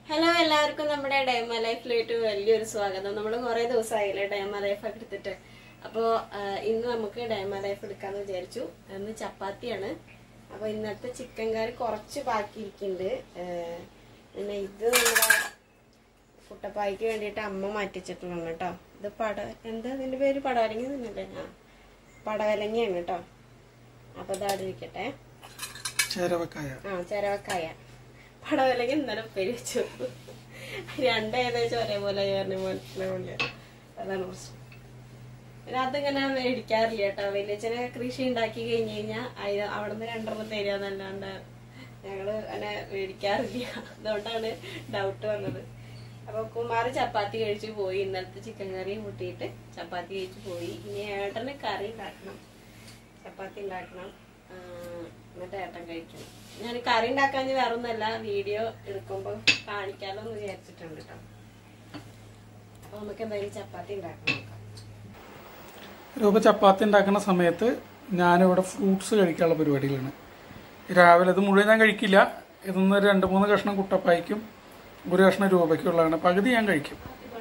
Hello എല്ലാവർക്കും നമ്മുടെ ഡയമ ലൈഫിലേക്ക് വലിയൊരു സ്വാഗതം നമ്മൾ കുറേ ദിവസമായില്ലേ ഡയമ ലൈഫ് ഒക്കെ എടുത്തിട്ട് അപ്പോൾ ഇന്ന് നമുക്ക് ഡയമ ലൈഫ് എടുക്കാന്ന് വിചാരിച്ചു ഇന്ന് ചപ്പാത്തിയാണ് അപ്പോൾ ഇന്നത്തെ ചിക്കൻ കറി കുറച്ച് ബാക്കി ഇരിക്കുന്നുണ്ട് ആ, പിന്നെ ഇത് നമ്മുടെ കുട്ടപ്പായ്ക്ക് വേണ്ടിയിട്ട് അമ്മ മാറ്റിച്ചിട്ടുള്ളതാണ് കേട്ടോ ഇത് പട എന്താ ഇതിന്റെ പേര് പടവലങ്ങി തന്നെയല്ലേ ആ പടവലങ്ങയാണ് കേട്ടോ അപ്പോൾ ഇതാടെ ഇരിക്കട്ടെ ചേരവക്കായ ആ ചെരവക്കായ പടവലങ്ങ ഇന്നലെ ഉപ്പേരി വെച്ചു രണ്ട് ഏകദേശം ഒരേപോലെ ചേർന്ന് മനസ്സിലാവില്ല അതാണ് പ്രശ്നം പിന്നെ അതിങ്ങനെ മേടിക്കാറില്ല കേട്ടോ വലിയച്ഛനെ കൃഷി ഉണ്ടാക്കി കഴിഞ്ഞ് കഴിഞ്ഞാൽ അത് അവിടെ നിന്ന് രണ്ടെണ്ണം തരികയെന്നല്ലാണ്ട് ഞങ്ങള് അങ്ങനെ മേടിക്കാറില്ല അതുകൊണ്ടാണ് ഡൗട്ട് വന്നത് അപ്പൊ കുമാർ ചപ്പാത്തി കഴിച്ചു പോയി ഇന്നലത്തെ ചിക്കൻ കറി കൂട്ടിയിട്ട് ചപ്പാത്തി കഴിച്ചു പോയി ഇനി ഏട്ടന് കറി ഉണ്ടാക്കണം ചപ്പാത്തി ഉണ്ടാക്കണം ആ, എന്നിട്ട് ഏട്ടൻ കഴിക്കണം ഞാൻ കറി ഉണ്ടാക്കാൻ വേറെ ഒന്നല്ല വീഡിയോ എടുക്കുമ്പോൾ കാണിക്കാലോ എന്ന് വിചാരിച്ചിട്ടുണ്ട് കേട്ടോ അപ്പൊ നമുക്ക് എന്തായാലും ചപ്പാത്തി ഉണ്ടാക്കണം നോക്കാം രൂപ ചപ്പാത്തി ഉണ്ടാക്കുന്ന സമയത്ത് ഞാനിവിടെ ഫ്രൂട്ട്സ് കഴിക്കാനുള്ള പരിപാടിയിലാണ് രാവിലെ ഇത് മുഴുവൻ ഞാൻ കഴിക്കില്ല ഇതൊന്ന് രണ്ട് മൂന്ന് കഷ്ണം കുട്ടപ്പായ്ക്കും ഒരു കഷ്ണം രൂപയ്ക്കുള്ളതാണ് പകുതി ഞാൻ കഴിക്കും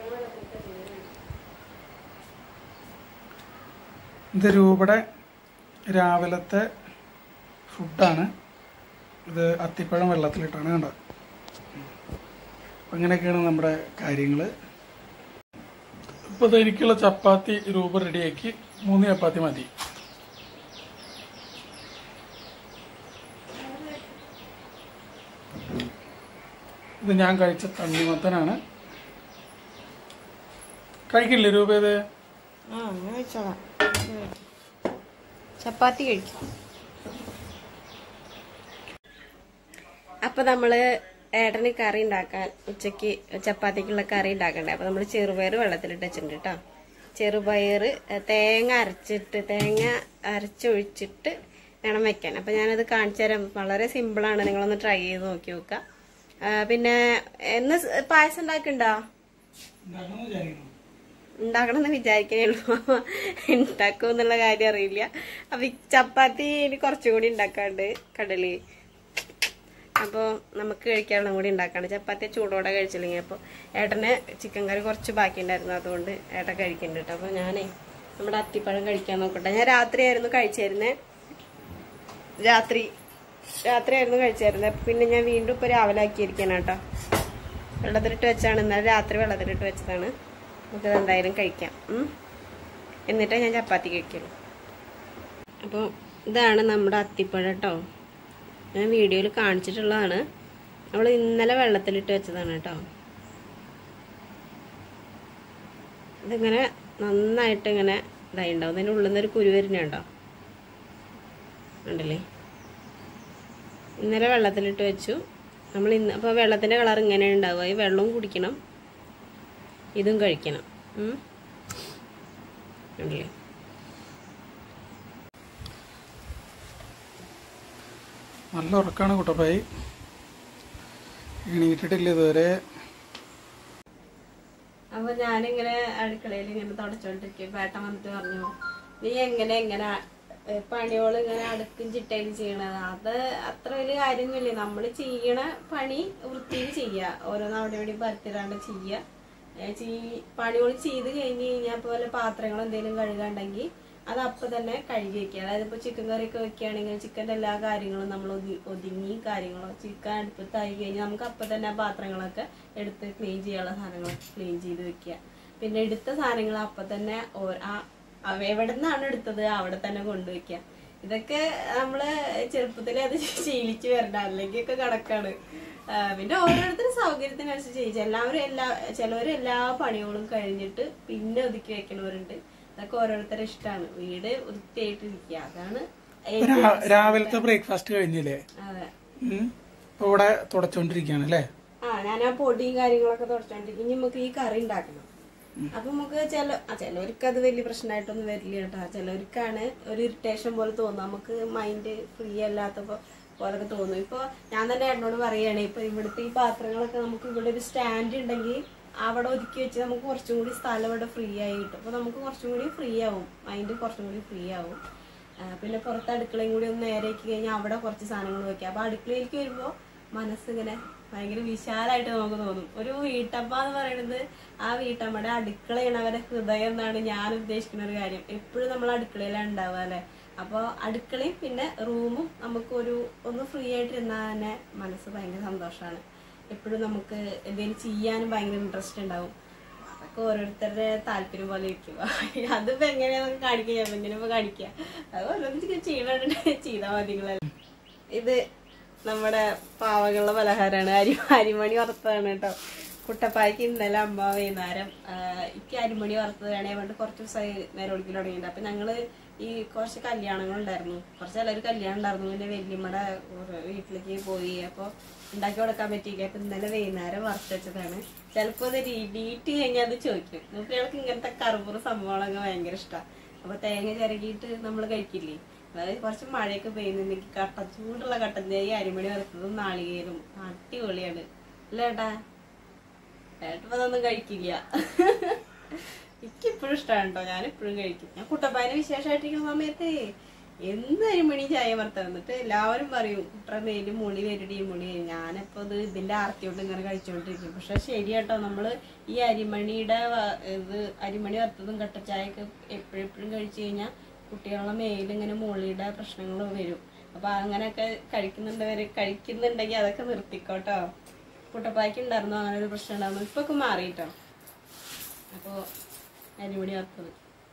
ഇത് രൂപയുടെ രാവിലത്തെ ഫുഡാണ് ഇത് അത്തിപ്പഴം വെള്ളത്തിലിട്ടാണ് കണ്ടത് അപ്പം അങ്ങനെയൊക്കെയാണ് നമ്മുടെ കാര്യങ്ങൾ ഇപ്പോൾ എനിക്കുള്ള ചപ്പാത്തി രൂപ റെഡിയാക്കി മൂന്ന് ചപ്പാത്തി മതി ഇത് ഞാൻ കഴിച്ച തണ്ണിമത്തനാണ് കഴിക്കില്ലേ രൂപ ഇത് ആ അങ്ങനെ കഴിച്ചോളാം ചപ്പാത്തി കഴിക്കും അപ്പൊ നമ്മള് ഏട്ടന് കറി ഉണ്ടാക്കാൻ ഉച്ചക്ക് ചപ്പാത്തിക്കുള്ള കറി ഉണ്ടാക്കണ്ടേ അപ്പൊ നമ്മള് ചെറുപയർ വെള്ളത്തിലിട്ട് വെച്ചിട്ടുണ്ട് കേട്ടോ ചെറുപയർ തേങ്ങ അരച്ചിട്ട് തേങ്ങ അരച്ചൊഴിച്ചിട്ട് വേണം വെക്കാൻ അപ്പൊ ഞാനത് കാണിച്ചു തരാം വളരെ സിമ്പിളാണ് നിങ്ങളൊന്ന് ട്രൈ ചെയ്ത് നോക്കി നോക്കാം ആ, പിന്നെ എന്ന് സ് പായസം ഉണ്ടാക്കണ്ടോ ഉണ്ടാക്കണമെന്ന് വിചാരിക്കണേ ഉള്ളൂ ഉണ്ടാക്കും എന്നുള്ള കാര്യം അറിയില്ല അപ്പൊ ഈ ചപ്പാത്തി ഇനി കുറച്ചും കൂടി ഉണ്ടാക്കാണ്ട് കടല് അപ്പോൾ നമുക്ക് കഴിക്കാനുള്ള കൂടി ഉണ്ടാക്കാണ് ചപ്പാത്തി ചൂടോടെ കഴിച്ചില്ലെങ്കിൽ അപ്പോൾ ഏട്ടന് ചിക്കൻ കറി കുറച്ച് ബാക്കി ഉണ്ടായിരുന്നു അതുകൊണ്ട് ഏട്ടൻ കഴിക്കുന്നുണ്ട് കേട്ടോ അപ്പോൾ ഞാനേ നമ്മുടെ അത്തിപ്പഴം കഴിക്കാൻ നോക്കട്ടെ ഞാൻ രാത്രിയായിരുന്നു കഴിച്ചിരുന്നേ രാത്രി രാത്രിയായിരുന്നു കഴിച്ചായിരുന്നത് പിന്നെ ഞാൻ വീണ്ടും ഇപ്പോൾ രാവിലെ ആക്കിയിരിക്കണം കേട്ടോ വെള്ളത്തിലിട്ട് വെച്ചാണ് ഇന്നലെ രാത്രി വെള്ളത്തിലിട്ട് വെച്ചതാണ് നമുക്കത് എന്തായാലും കഴിക്കാം ഉം. എന്നിട്ടേ ഞാൻ ചപ്പാത്തി കഴിക്കുള്ളൂ അപ്പോൾ ഇതാണ് നമ്മുടെ അത്തിപ്പഴം കേട്ടോ ഞാൻ വീഡിയോയിൽ കാണിച്ചിട്ടുള്ളതാണ് നമ്മൾ ഇന്നലെ വെള്ളത്തിലിട്ട് വെച്ചതാണ് കേട്ടോ ഇതിങ്ങനെ നന്നായിട്ട് ഇങ്ങനെ ഇതായി ഉണ്ടാവും അതിൻ്റെ ഉള്ളിൽ നിന്നൊരു കുരു വരുന്നുണ്ടോ ഉണ്ടല്ലേ ഇന്നലെ വെള്ളത്തിലിട്ട് വെച്ചു നമ്മൾ ഇന്ന് അപ്പോൾ വെള്ളത്തിൻ്റെ കളർ ഇങ്ങനെ ഉണ്ടാവുക ഈ വെള്ളവും കുടിക്കണം ഇതും കഴിക്കണം ഉം. ഉണ്ടല്ലേ നല്ല ഉറക്കാണ് കുട്ടപ്പായി എണീറ്റിട്ടില്ല ഇതുവരെ അപ്പൊ ഞാനിങ്ങനെ അടുക്കളയിൽ ഇങ്ങനെ തുടച്ചോണ്ടിരിക്കും പേട്ടൻ വന്നിട്ട് പറഞ്ഞു നീ എങ്ങനെ എങ്ങനെ ഏഹ്, പണിയോള് ഇങ്ങനെ അടുക്കും ചിട്ടയിൽ ചെയ്യണത് അത് അത്ര വലിയ കാര്യമൊന്നുമില്ല നമ്മൾ ചെയ്യണ പണി വൃത്തിയിൽ ചെയ്യുക ഓരോന്ന് അവിടെ ഇവിടെ പരത്തിടാണ്ട് ചെയ്യുക ഏഹ്, ചെയ്- പണിയോള് ചെയ്ത് കഴിഞ്ഞ് കഴിഞ്ഞാൽ പോലെ പാത്രങ്ങൾ എന്തെങ്കിലും കഴുകാണ്ടെങ്കിൽ അത് അപ്പൊ തന്നെ കഴുകി വെക്കുക അതായത് ഇപ്പൊ ചിക്കൻ കറിയൊക്കെ വെക്കുകയാണെങ്കിൽ ചിക്കൻ്റെ എല്ലാ കാര്യങ്ങളും നമ്മൾ ഒതി- ഒതുങ്ങി കാര്യങ്ങളും ചിക്കൻ അടുപ്പത്തായി കഴിഞ്ഞാൽ നമുക്ക് അപ്പൊ തന്നെ ആ പാത്രങ്ങളൊക്കെ എടുത്ത് ക്ലീൻ ചെയ്യാനുള്ള സാധനങ്ങളൊക്കെ ക്ലീൻ ചെയ്ത് വെക്കുക പിന്നെ എടുത്ത സാധനങ്ങൾ അപ്പൊ തന്നെ ഓ- ആ അവ എവിടെ നിന്നാണ് എടുത്തത് അവിടെ തന്നെ കൊണ്ടുവയ്ക്കുക ഇതൊക്കെ നമ്മള് ചെറുപ്പത്തിലേ അത് ശീലിച്ചു വരണ്ട അല്ലെങ്കിൽ ഒക്കെ കണക്കാണ് ആ, പിന്നെ ഓരോരുത്തരും സൗകര്യത്തിനനുസരിച്ച് ചെയ്യിച്ചു എല്ലാവരും എല്ലാ ചിലവരും എല്ലാ പണികളും കഴിഞ്ഞിട്ട് പിന്നെ ഒതുക്കി വെക്കണവരുണ്ട് അതൊക്കെ ഓരോരുത്തരുടെ ഇഷ്ടമാണ് വീട് വൃത്തിയായിട്ടിരിക്കുക അതാണ് ഏറ്റവും- രാ- രാവിലത്തെ ബ്രേക്ക്ഫാസ്റ്റ് കഴിഞ്ഞില്ലേ അതെ ഉം. ഇപ്പൊ ഇവിടെ തുടച്ചോണ്ടിരിക്കുകയാണ് അല്ലേ ആ ഞാൻ ആ പൊടിയും കാര്യങ്ങളൊക്കെ തുടച്ചോണ്ടിരിക്കും ഇനി നമുക്ക് ഈ കറി ഉണ്ടാക്കണം അപ്പൊ നമുക്ക് ചില ആ ചിലവർക്ക് അത് വലിയ പ്രശ്നമായിട്ടൊന്നും വരില്ല കേട്ടോ ചിലവർക്കാണ് ഒരു ഇറിറ്റേഷൻ പോലെ തോന്നും നമുക്ക് മൈൻഡ് ഫ്രീ അല്ലാത്തപ്പോ പോലൊക്കെ തോന്നും ഇപ്പൊ ഞാൻ തന്നെ ഏട്ടനോട് പറയുകയാണ് ഇപ്പൊ ഇവിടുത്തെ ഈ പാത്രങ്ങളൊക്കെ നമുക്ക് ഇവിടെ ഒരു സ്റ്റാൻഡ് ഉണ്ടെങ്കിൽ അവിടെ ഒതുക്കി വെച്ച് നമുക്ക് കുറച്ചും കൂടി സ്ഥലം ഇവിടെ ഫ്രീ ആയി കിട്ടും അപ്പൊ നമുക്ക് കുറച്ചും കൂടി ഫ്രീ ആവും മൈൻഡ് കുറച്ചും കൂടി ഫ്രീ ആവും ആ, പിന്നെ പുറത്ത് അടുക്കളയും കൂടി ഒന്ന് നേരെയാക്കി കഴിഞ്ഞാൽ അവിടെ കുറച്ച് സാധനങ്ങൾ വെക്കാം അപ്പൊ അടുക്കളയിലേക്ക് വരുമ്പോൾ മനസ്സിങ്ങനെ ഭയങ്കര വിശാലായിട്ട് നമുക്ക് തോന്നും ഒരു വീട്ടമ്മ എന്ന് പറയുന്നത് ആ വീട്ടമ്മയുടെ അടുക്കളയാണ് അവരുടെ ഹൃദയം എന്നാണ് ഞാൻ ഉദ്ദേശിക്കുന്ന ഒരു കാര്യം എപ്പോഴും നമ്മൾ അടുക്കളയിലാണ് ഉണ്ടാവുക അല്ലെ അപ്പോൾ അടുക്കളയും പിന്നെ റൂമും നമുക്കൊരു ഒന്ന് ഫ്രീ ആയിട്ടിരുന്നാൽ തന്നെ മനസ്സ് ഭയങ്കര സന്തോഷമാണ് എപ്പോഴും നമുക്ക് എന്തെങ്കിലും ചെയ്യാനും ഭയങ്കര ഇൻട്രസ്റ്റ് ഉണ്ടാവും അതൊക്കെ ഓരോരുത്തരുടെ താല്പര്യം പോലെ ഇരിക്കുക അതിപ്പോ എങ്ങനെയാന്നൊക്കെ കാണിക്കുക ഞാൻ എങ്ങനെ ഇപ്പൊ കാണിക്കുക അത് ഓരോന്നിച്ച് ചെയ്യണ ചെയ്താൽ മതി നിങ്ങളെല്ലാം ഇത് നമ്മുടെ പാവകളുടെ പലഹാരമാണ് അരി അരിമണി വറുത്തതാണ് കേട്ടോ കുട്ടപ്പായ്ക്ക് ഇന്നലെ അമ്മ വൈകുന്നേരം എനിക്ക് അരിമണി വറുത്തത് വേണേ കൊണ്ട് കുറച്ച് ദിവസമായി നേരെ ഒളിക്കൽ തുടങ്ങിയിട്ടുണ്ട് അപ്പൊ ഞങ്ങള് ഈ കുറച്ച് കല്യാണങ്ങളുണ്ടായിരുന്നു കുറച്ച് എല്ലാവരും കല്യാണം ഉണ്ടായിരുന്നു പിന്നെ വല്യമ്മയുടെ വീട്ടിലേക്ക് പോയി അപ്പൊ ഉണ്ടാക്കി കൊടുക്കാൻ പറ്റിയില്ല അപ്പൊ ഇന്നലെ വൈകുന്നേരം വറുത്ത് വെച്ചതാണ് ചിലപ്പോ അത് ഡീറ്റ് കഴിഞ്ഞാൽ അത് ചോദിക്കും കുട്ടികൾക്ക് ഇങ്ങനത്തെ കറുപുറ സംഭവങ്ങളൊക്കെ ഭയങ്കര ഇഷ്ടമാണ് അപ്പൊ തേങ്ങ ചിരകിയിട്ട് നമ്മൾ കഴിക്കില്ലേ അതായത് കുറച്ച് മഴയൊക്കെ പെയ്യുന്നുണ്ടെങ്കിൽ കട്ട ചൂടുള്ള കട്ടൻ തേങ്ങ അരിമണി വറുത്തതും നാളികേരും അടിപൊളിയാണ് അല്ലേ ഏട്ടാ ഏട്ടപ്പോ അതൊന്നും കഴിക്കില്ല എനിക്കിപ്പോഴും ഇഷ്ടമാണ് കേട്ടോ ഞാൻ എപ്പോഴും കഴിക്കും ഞാൻ കുട്ടപ്പായനെ വിശേഷമായിട്ടിരിക്കുന്ന സമയത്ത് എന്ന് അരിമണി ചായ വറുത്ത എന്നിട്ട് എല്ലാവരും പറയും കുട്ടറ മേല് മുളി വരടി മുളി ഞാനിപ്പോ ഇത് ഇതിന്റെ ആർത്തി കൊണ്ട് ഇങ്ങനെ കഴിച്ചുകൊണ്ടിരിക്കും പക്ഷെ ശരിയാട്ടോ നമ്മള് ഈ അരിമണിയുടെ വ- ഇത് അരിമണി വറുത്തതും കട്ടച്ചായൊക്കെ എപ്പോഴെപ്പോഴും കഴിച്ചു കഴിഞ്ഞാൽ കുട്ടികളുടെ മേലിൽ ഇങ്ങനെ മുളിയുടെ പ്രശ്നങ്ങൾ വരും അപ്പൊ അങ്ങനെയൊക്കെ കഴിക്കുന്നുണ്ടവര് കഴിക്കുന്നുണ്ടെങ്കിൽ അതൊക്കെ നിർത്തിക്കോട്ടോ കുട്ടപ്പായ്ക്ക് ഉണ്ടായിരുന്നു അങ്ങനെ ഒരു പ്രശ്നം ഉണ്ടായിരുന്നു ഇപ്പൊ ഒക്കെ മാറിട്ടോ അപ്പോ അരിമണി വറുത്തത്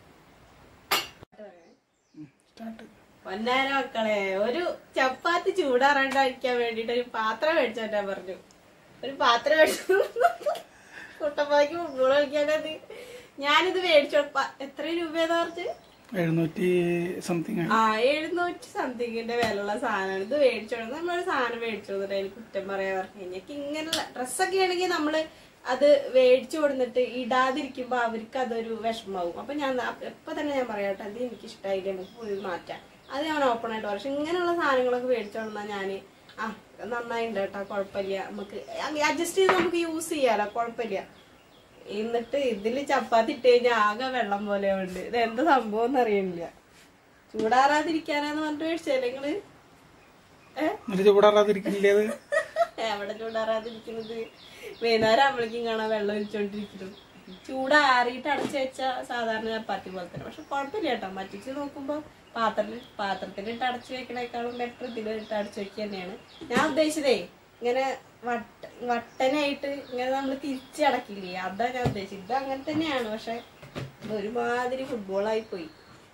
സ്റ്റാർട്ട് പൊന്നാര മക്കളെ ഒരു ചപ്പാത്തി ചൂടാറാണ്ടിരിക്കാൻ വേണ്ടിട്ട് ഒരു പാത്രം മേടിച്ചോട്ടാ പറഞ്ഞു ഒരു പാത്രം മേടിച്ചു കുട്ടപ്പായ്ക്ക് ഫുട്ബോൾ കളിക്കാനത് ഞാനിത് മേടിച്ചോ പ- എത്ര രൂപയെന്ന് പറഞ്ഞു എഴുന്നൂറ്റി സംതിങ് ആ എഴുന്നൂറ്റി സംതിങ്ങിന്റെ വിലയുള്ള സാധനമാണ് ഇത് മേടിച്ചോണ്ട് നമ്മളൊരു സാധനം മേടിച്ചു കൊടുത്തിട്ട് അതിൽ കുറ്റം പറയാൻ പറഞ്ഞു കഴിഞ്ഞാൽ ഇങ്ങനെയുള്ള ഡ്രസ്സൊക്കെ ആണെങ്കിൽ നമ്മള് അത് മേടിച്ചു കൊടുത്തിട്ട് ഇടാതിരിക്കുമ്പോ അവർക്ക് അതൊരു വിഷമാവും അപ്പൊ ഞാൻ ന- ഇപ്പൊ തന്നെ ഞാൻ പറയാട്ടെ അത് എനിക്ക് ഇഷ്ടമായില്ല നമുക്ക് പോയി മാറ്റാം അത് ഞാൻ ഓപ്പൺ ആയിട്ട് പറയും പക്ഷെ ഇങ്ങനെയുള്ള സാധനങ്ങളൊക്കെ മേടിച്ചു കൊടുന്നാൽ ഞാന് ആ നന്നായിണ്ട് കേട്ടോ കുഴപ്പമില്ല നമുക്ക് അഡ്ജസ്റ്റ് ചെയ്ത് നമുക്ക് യൂസ് ചെയ്യാലോ കുഴപ്പമില്ല എന്നിട്ട് ഇതില് ചപ്പാത്തി ഇട്ട് കഴിഞ്ഞാൽ ആകെ വെള്ളം പോലെ ഉണ്ട് ഇത് എന്താ സംഭവം എന്ന് അറിയണില്ല ചൂടാറാതിരിക്കാനാന്ന് പറഞ്ഞിട്ട് മേടിച്ചല്ലേ നിങ്ങള് ഏ എന്നിട്ട് ചൂടാറാതിരിക്കില്ലേ അത് എവിടെ ചൂടാറാതിരിക്കുന്നത് വൈകുന്നേരം ആകുമ്പോഴേക്കും കാണാൻ വെള്ളം ഒഴിച്ചോണ്ടിരിക്കുന്നു ചൂടാറിയിട്ട് അടച്ചു വെച്ച സാധാരണ ചപ്പാത്തി പോലെ തന്നെ പക്ഷെ കുഴപ്പമില്ല കേട്ടോ മറ്റിച്ച് നോക്കുമ്പോ പാത്രത്തിൽ പാത്രത്തിലിട്ട് അടച്ചു വെക്കണേക്കാളും ബെറ്റർ ഇതിലിട്ട് അടച്ചു വെക്കുക തന്നെയാണ് ഞാൻ ഉദ്ദേശിച്ചതേ ഇങ്ങനെ വട്ട വട്ടനായിട്ട് ഇങ്ങനെ നമ്മൾ തിരിച്ചടക്കില്ലേ അതാ ഞാൻ ഉദ്ദേശിച്ചത് ഇത് അങ്ങനെ തന്നെയാണ് പക്ഷെ ഇത് ഒരുമാതിരി ഫുട്ബോളായി പോയി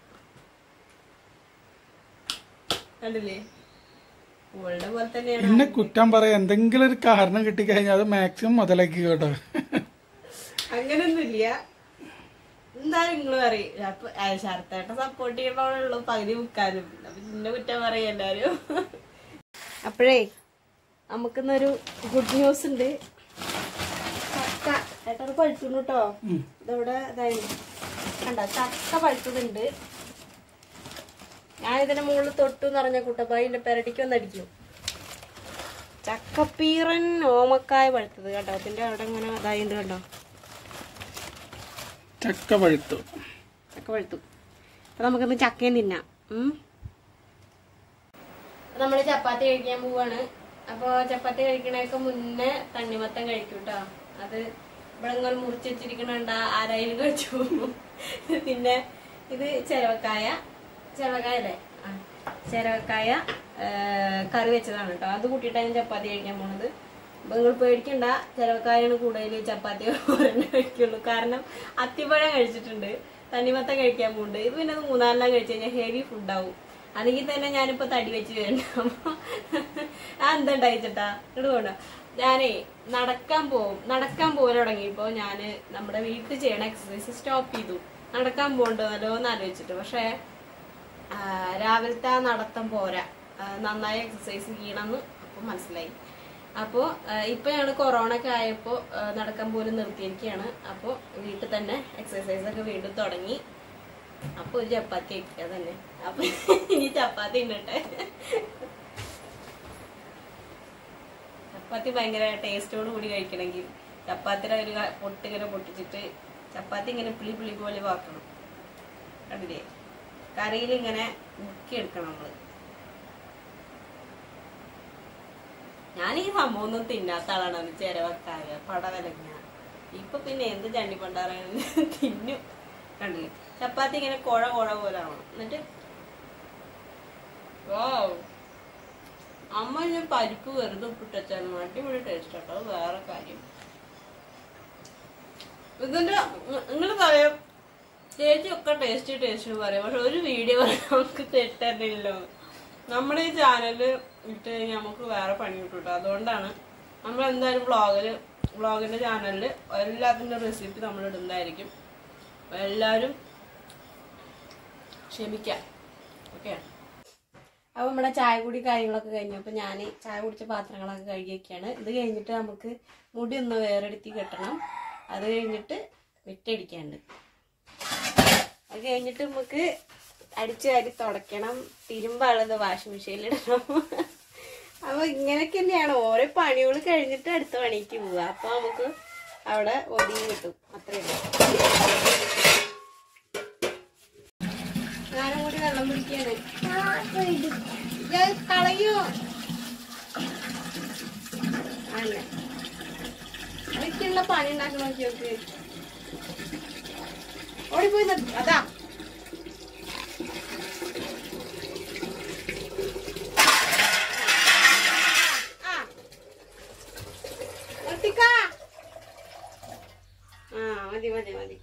കണ്ടില്ലേ ഫുട്ബോളിന്റെ പോലെ തന്നെയാണ് എന്നെ കുറ്റം പറയാൻ എന്തെങ്കിലും ഒരു കാരണം കിട്ടിക്കഴിഞ്ഞാൽ അത് മാക്സിമം മുതലാക്കി കേട്ടോ അങ്ങനൊന്നുമില്ല എന്തായാലും നിങ്ങൾ പറയും അപ്പൊ ശരത്തേട്ട സപ്പോർട്ട് ചെയ്യണോളുള്ളൂ പകുതി മുക്കാലും അപ്പൊ നിന്നെ കുറ്റം പറയും എല്ലാരും അപ്പോഴേ നമുക്കിന്നൊരു ഗുഡ് ന്യൂസ് ഉണ്ട് ചക്ക ഏട്ടത് പഴുത്തുന്നു കേട്ടോ ഇതവിടെ ഇതായിരുന്നു കണ്ട ചക്ക പഴുത്തതുണ്ട് ഞാൻ ഇതിന്റെ മുകളിൽ തൊട്ടു എന്ന് പറഞ്ഞ കുട്ടപ്പായിന്റെ പെരടിക്ക് വന്നടിക്കും ചക്കപ്പീറൻ ഓമക്കായ പഴുത്തത് കേട്ടോ അതിന്റെ അവിടെ ഇങ്ങനെ ഇതായിണ്ട് കണ്ടോ ചക്ക പഴുത്തു ചക്ക പഴുത്തു അപ്പൊ നമുക്കിന്ന് ചക്കയും തിന്നാം ഉം. അപ്പൊ നമ്മള് ചപ്പാത്തി കഴിക്കാൻ പോവാണ് അപ്പൊ ചപ്പാത്തി കഴിക്കണേക്ക് മുന്നേ തണ്ണിമത്തം കഴിക്കും കേട്ടോ അത് ഇവിടെ ഇങ്ങനെ മുറിച്ച് വെച്ചിരിക്കണണ്ട ആരായാലും കഴിച്ചു പോകും പിന്നെ ഇത് ചെരവക്കായ ചെരവക്കായ അല്ലേ ആ ചെരവക്കായ ആ, കറി വെച്ചതാണ് കേട്ടോ അത് കൂട്ടിയിട്ടാണ് ചപ്പാത്തി കഴിക്കാൻ പോണത് അപ്പൊ നിങ്ങൾ പേടിക്കണ്ട ചെലവക്കായാണ് കൂടുതൽ ചപ്പാത്തി ഒരെണ്ണം കഴിക്കുള്ളൂ കാരണം അത്തിപ്പഴം കഴിച്ചിട്ടുണ്ട് തണ്ണിമത്തം കഴിക്കാൻ പോകുന്നുണ്ട് ഇത് പിന്നെ അത് മൂന്നാലെണ്ണം കഴിച്ചു കഴിഞ്ഞാൽ ഹെവി ഫുഡാവും അല്ലെങ്കിൽ തന്നെ ഞാനിപ്പോ തടി വെച്ച് വരണം അപ്പൊ ആ എന്താ ഉണ്ടായിച്ചേട്ടാ ഇങ്ങോട്ട് പോണ്ട ഞാനേ നടക്കാൻ പോവും നടക്കാൻ പോകാൻ തുടങ്ങിയപ്പോ ഞാന് നമ്മുടെ വീട്ടിൽ ചെയ്യണ എക്സസൈസ് സ്റ്റോപ്പ് ചെയ്തു നടക്കാൻ പോകണ്ടല്ലോ എന്ന് ആലോചിച്ചിട്ട് പക്ഷേ ആ, രാവിലത്തെ ആ നടത്തം പോരാ ആ, നന്നായി എക്സസൈസ് ചെയ്യണമെന്ന് അപ്പോൾ മനസ്സിലായി അപ്പോൾ ഇപ്പൊ ഞങ്ങൾ കൊറോണ ഒക്കെ ആയപ്പോൾ നടക്കാൻ പോലും നിർത്തിയിരിക്കുകയാണ് അപ്പോൾ വീട്ടിൽ തന്നെ എക്സസൈസ് ഒക്കെ വീണ്ടും തുടങ്ങി അപ്പോൾ ഒരു ചപ്പാത്തി കഴിക്കുക തന്നെ അപ്പൊ ഇനി ചപ്പാത്തി ഉണ്ടട്ടെ ചപ്പാത്തി ഭയങ്കര ടേസ്റ്റോട് കൂടി കഴിക്കണമെങ്കിൽ ചപ്പാത്തിയുടെ ഒരു ക- പൊട്ട് ഇങ്ങനെ പൊട്ടിച്ചിട്ട് ചപ്പാത്തി ഇങ്ങനെ പുളി പുളി പോലെ വാക്കണം കണ്ടില്ലേ കറിയിൽ ഇങ്ങനെ മുക്കി എടുക്കണം നമ്മള് ഞാൻ ഈ സംഭവം ഒന്നും തിന്നാത്ത ആളാണ് അത് ചെരവക്കായ പടവലങ്ങ ഇപ്പൊ പിന്നെ എന്ത് ചണ്ടി പണ്ടാറാണ് തിന്നും കണ്ടില്ലേ ചപ്പാത്തി ഇങ്ങനെ കുഴ കുഴ പോലെ ആവണം എന്നിട്ട് Wow. അമ്മ ഞാൻ പരിപ്പ് വെറുതെ ഉപ്പിട്ടാലും അടിപൊളി ടേസ്റ്റ് കേട്ടോ അത് വേറെ കാര്യം ഇതിന്റെ നിങ്ങൾ പറയാം ചേച്ചി ഒക്കെ ടേസ്റ്റ് ടേസ്റ്റ് പറയും പക്ഷെ ഒരു വീഡിയോ നമുക്ക് തെറ്ററില്ലല്ലോ നമ്മുടെ ഈ ചാനല് ഇട്ട് കഴിഞ്ഞാൽ നമുക്ക് വേറെ പണി കിട്ടും കേട്ടോ അതുകൊണ്ടാണ് നമ്മൾ എന്തായാലും വ്ളോഗില് വ്ളോഗിന്റെ ചാനലിൽ എല്ലാത്തിൻ്റെ റെസിപ്പി നമ്മൾ ഇടുന്നതായിരിക്കും അപ്പൊ എല്ലാവരും ക്ഷമിക്കാം ഓക്കെ അപ്പൊ നമ്മുടെ ചായ കുടി കാര്യങ്ങളൊക്കെ കഴിഞ്ഞു അപ്പൊ ഞാൻ ചായ കുടിച്ച പാത്രങ്ങളൊക്കെ കഴുകി വെക്കുകയാണ് ഇത് കഴിഞ്ഞിട്ട് നമുക്ക് മുടി ഒന്ന് വേറെടുത്തി കെട്ടണം അത് കഴിഞ്ഞിട്ട് വിറ്റടിക്കാണ്ട് അത് കഴിഞ്ഞിട്ട് നമുക്ക് അടിച്ചു വാരി തുടയ്ക്കണം തിരുമ്പാളത് വാഷിംഗ് മെഷീനിൽ ഇടണം അപ്പൊ ഇങ്ങനെയൊക്കെ തന്നെയാണ് ഓരോ പണികൾ കഴിഞ്ഞിട്ട് അടുത്ത പണിക്ക് പോവുക അപ്പൊ നമുക്ക് അവിടെ ഒതുങ്ങി കിട്ടും അത്രേ ഉള്ളൂ ഞാനും കൂടി വെള്ളം പിടിക്കാണ് ഞാൻ കളയോ അല്ല അതൊക്കെയുള്ള പണി ഉണ്ടാക്കണം നോക്കി നോക്ക് ഓടിപ്പോയി നിർത്ത്. അതാ ആ. നിർത്തിക്കോ. ആ മതി മതി മതി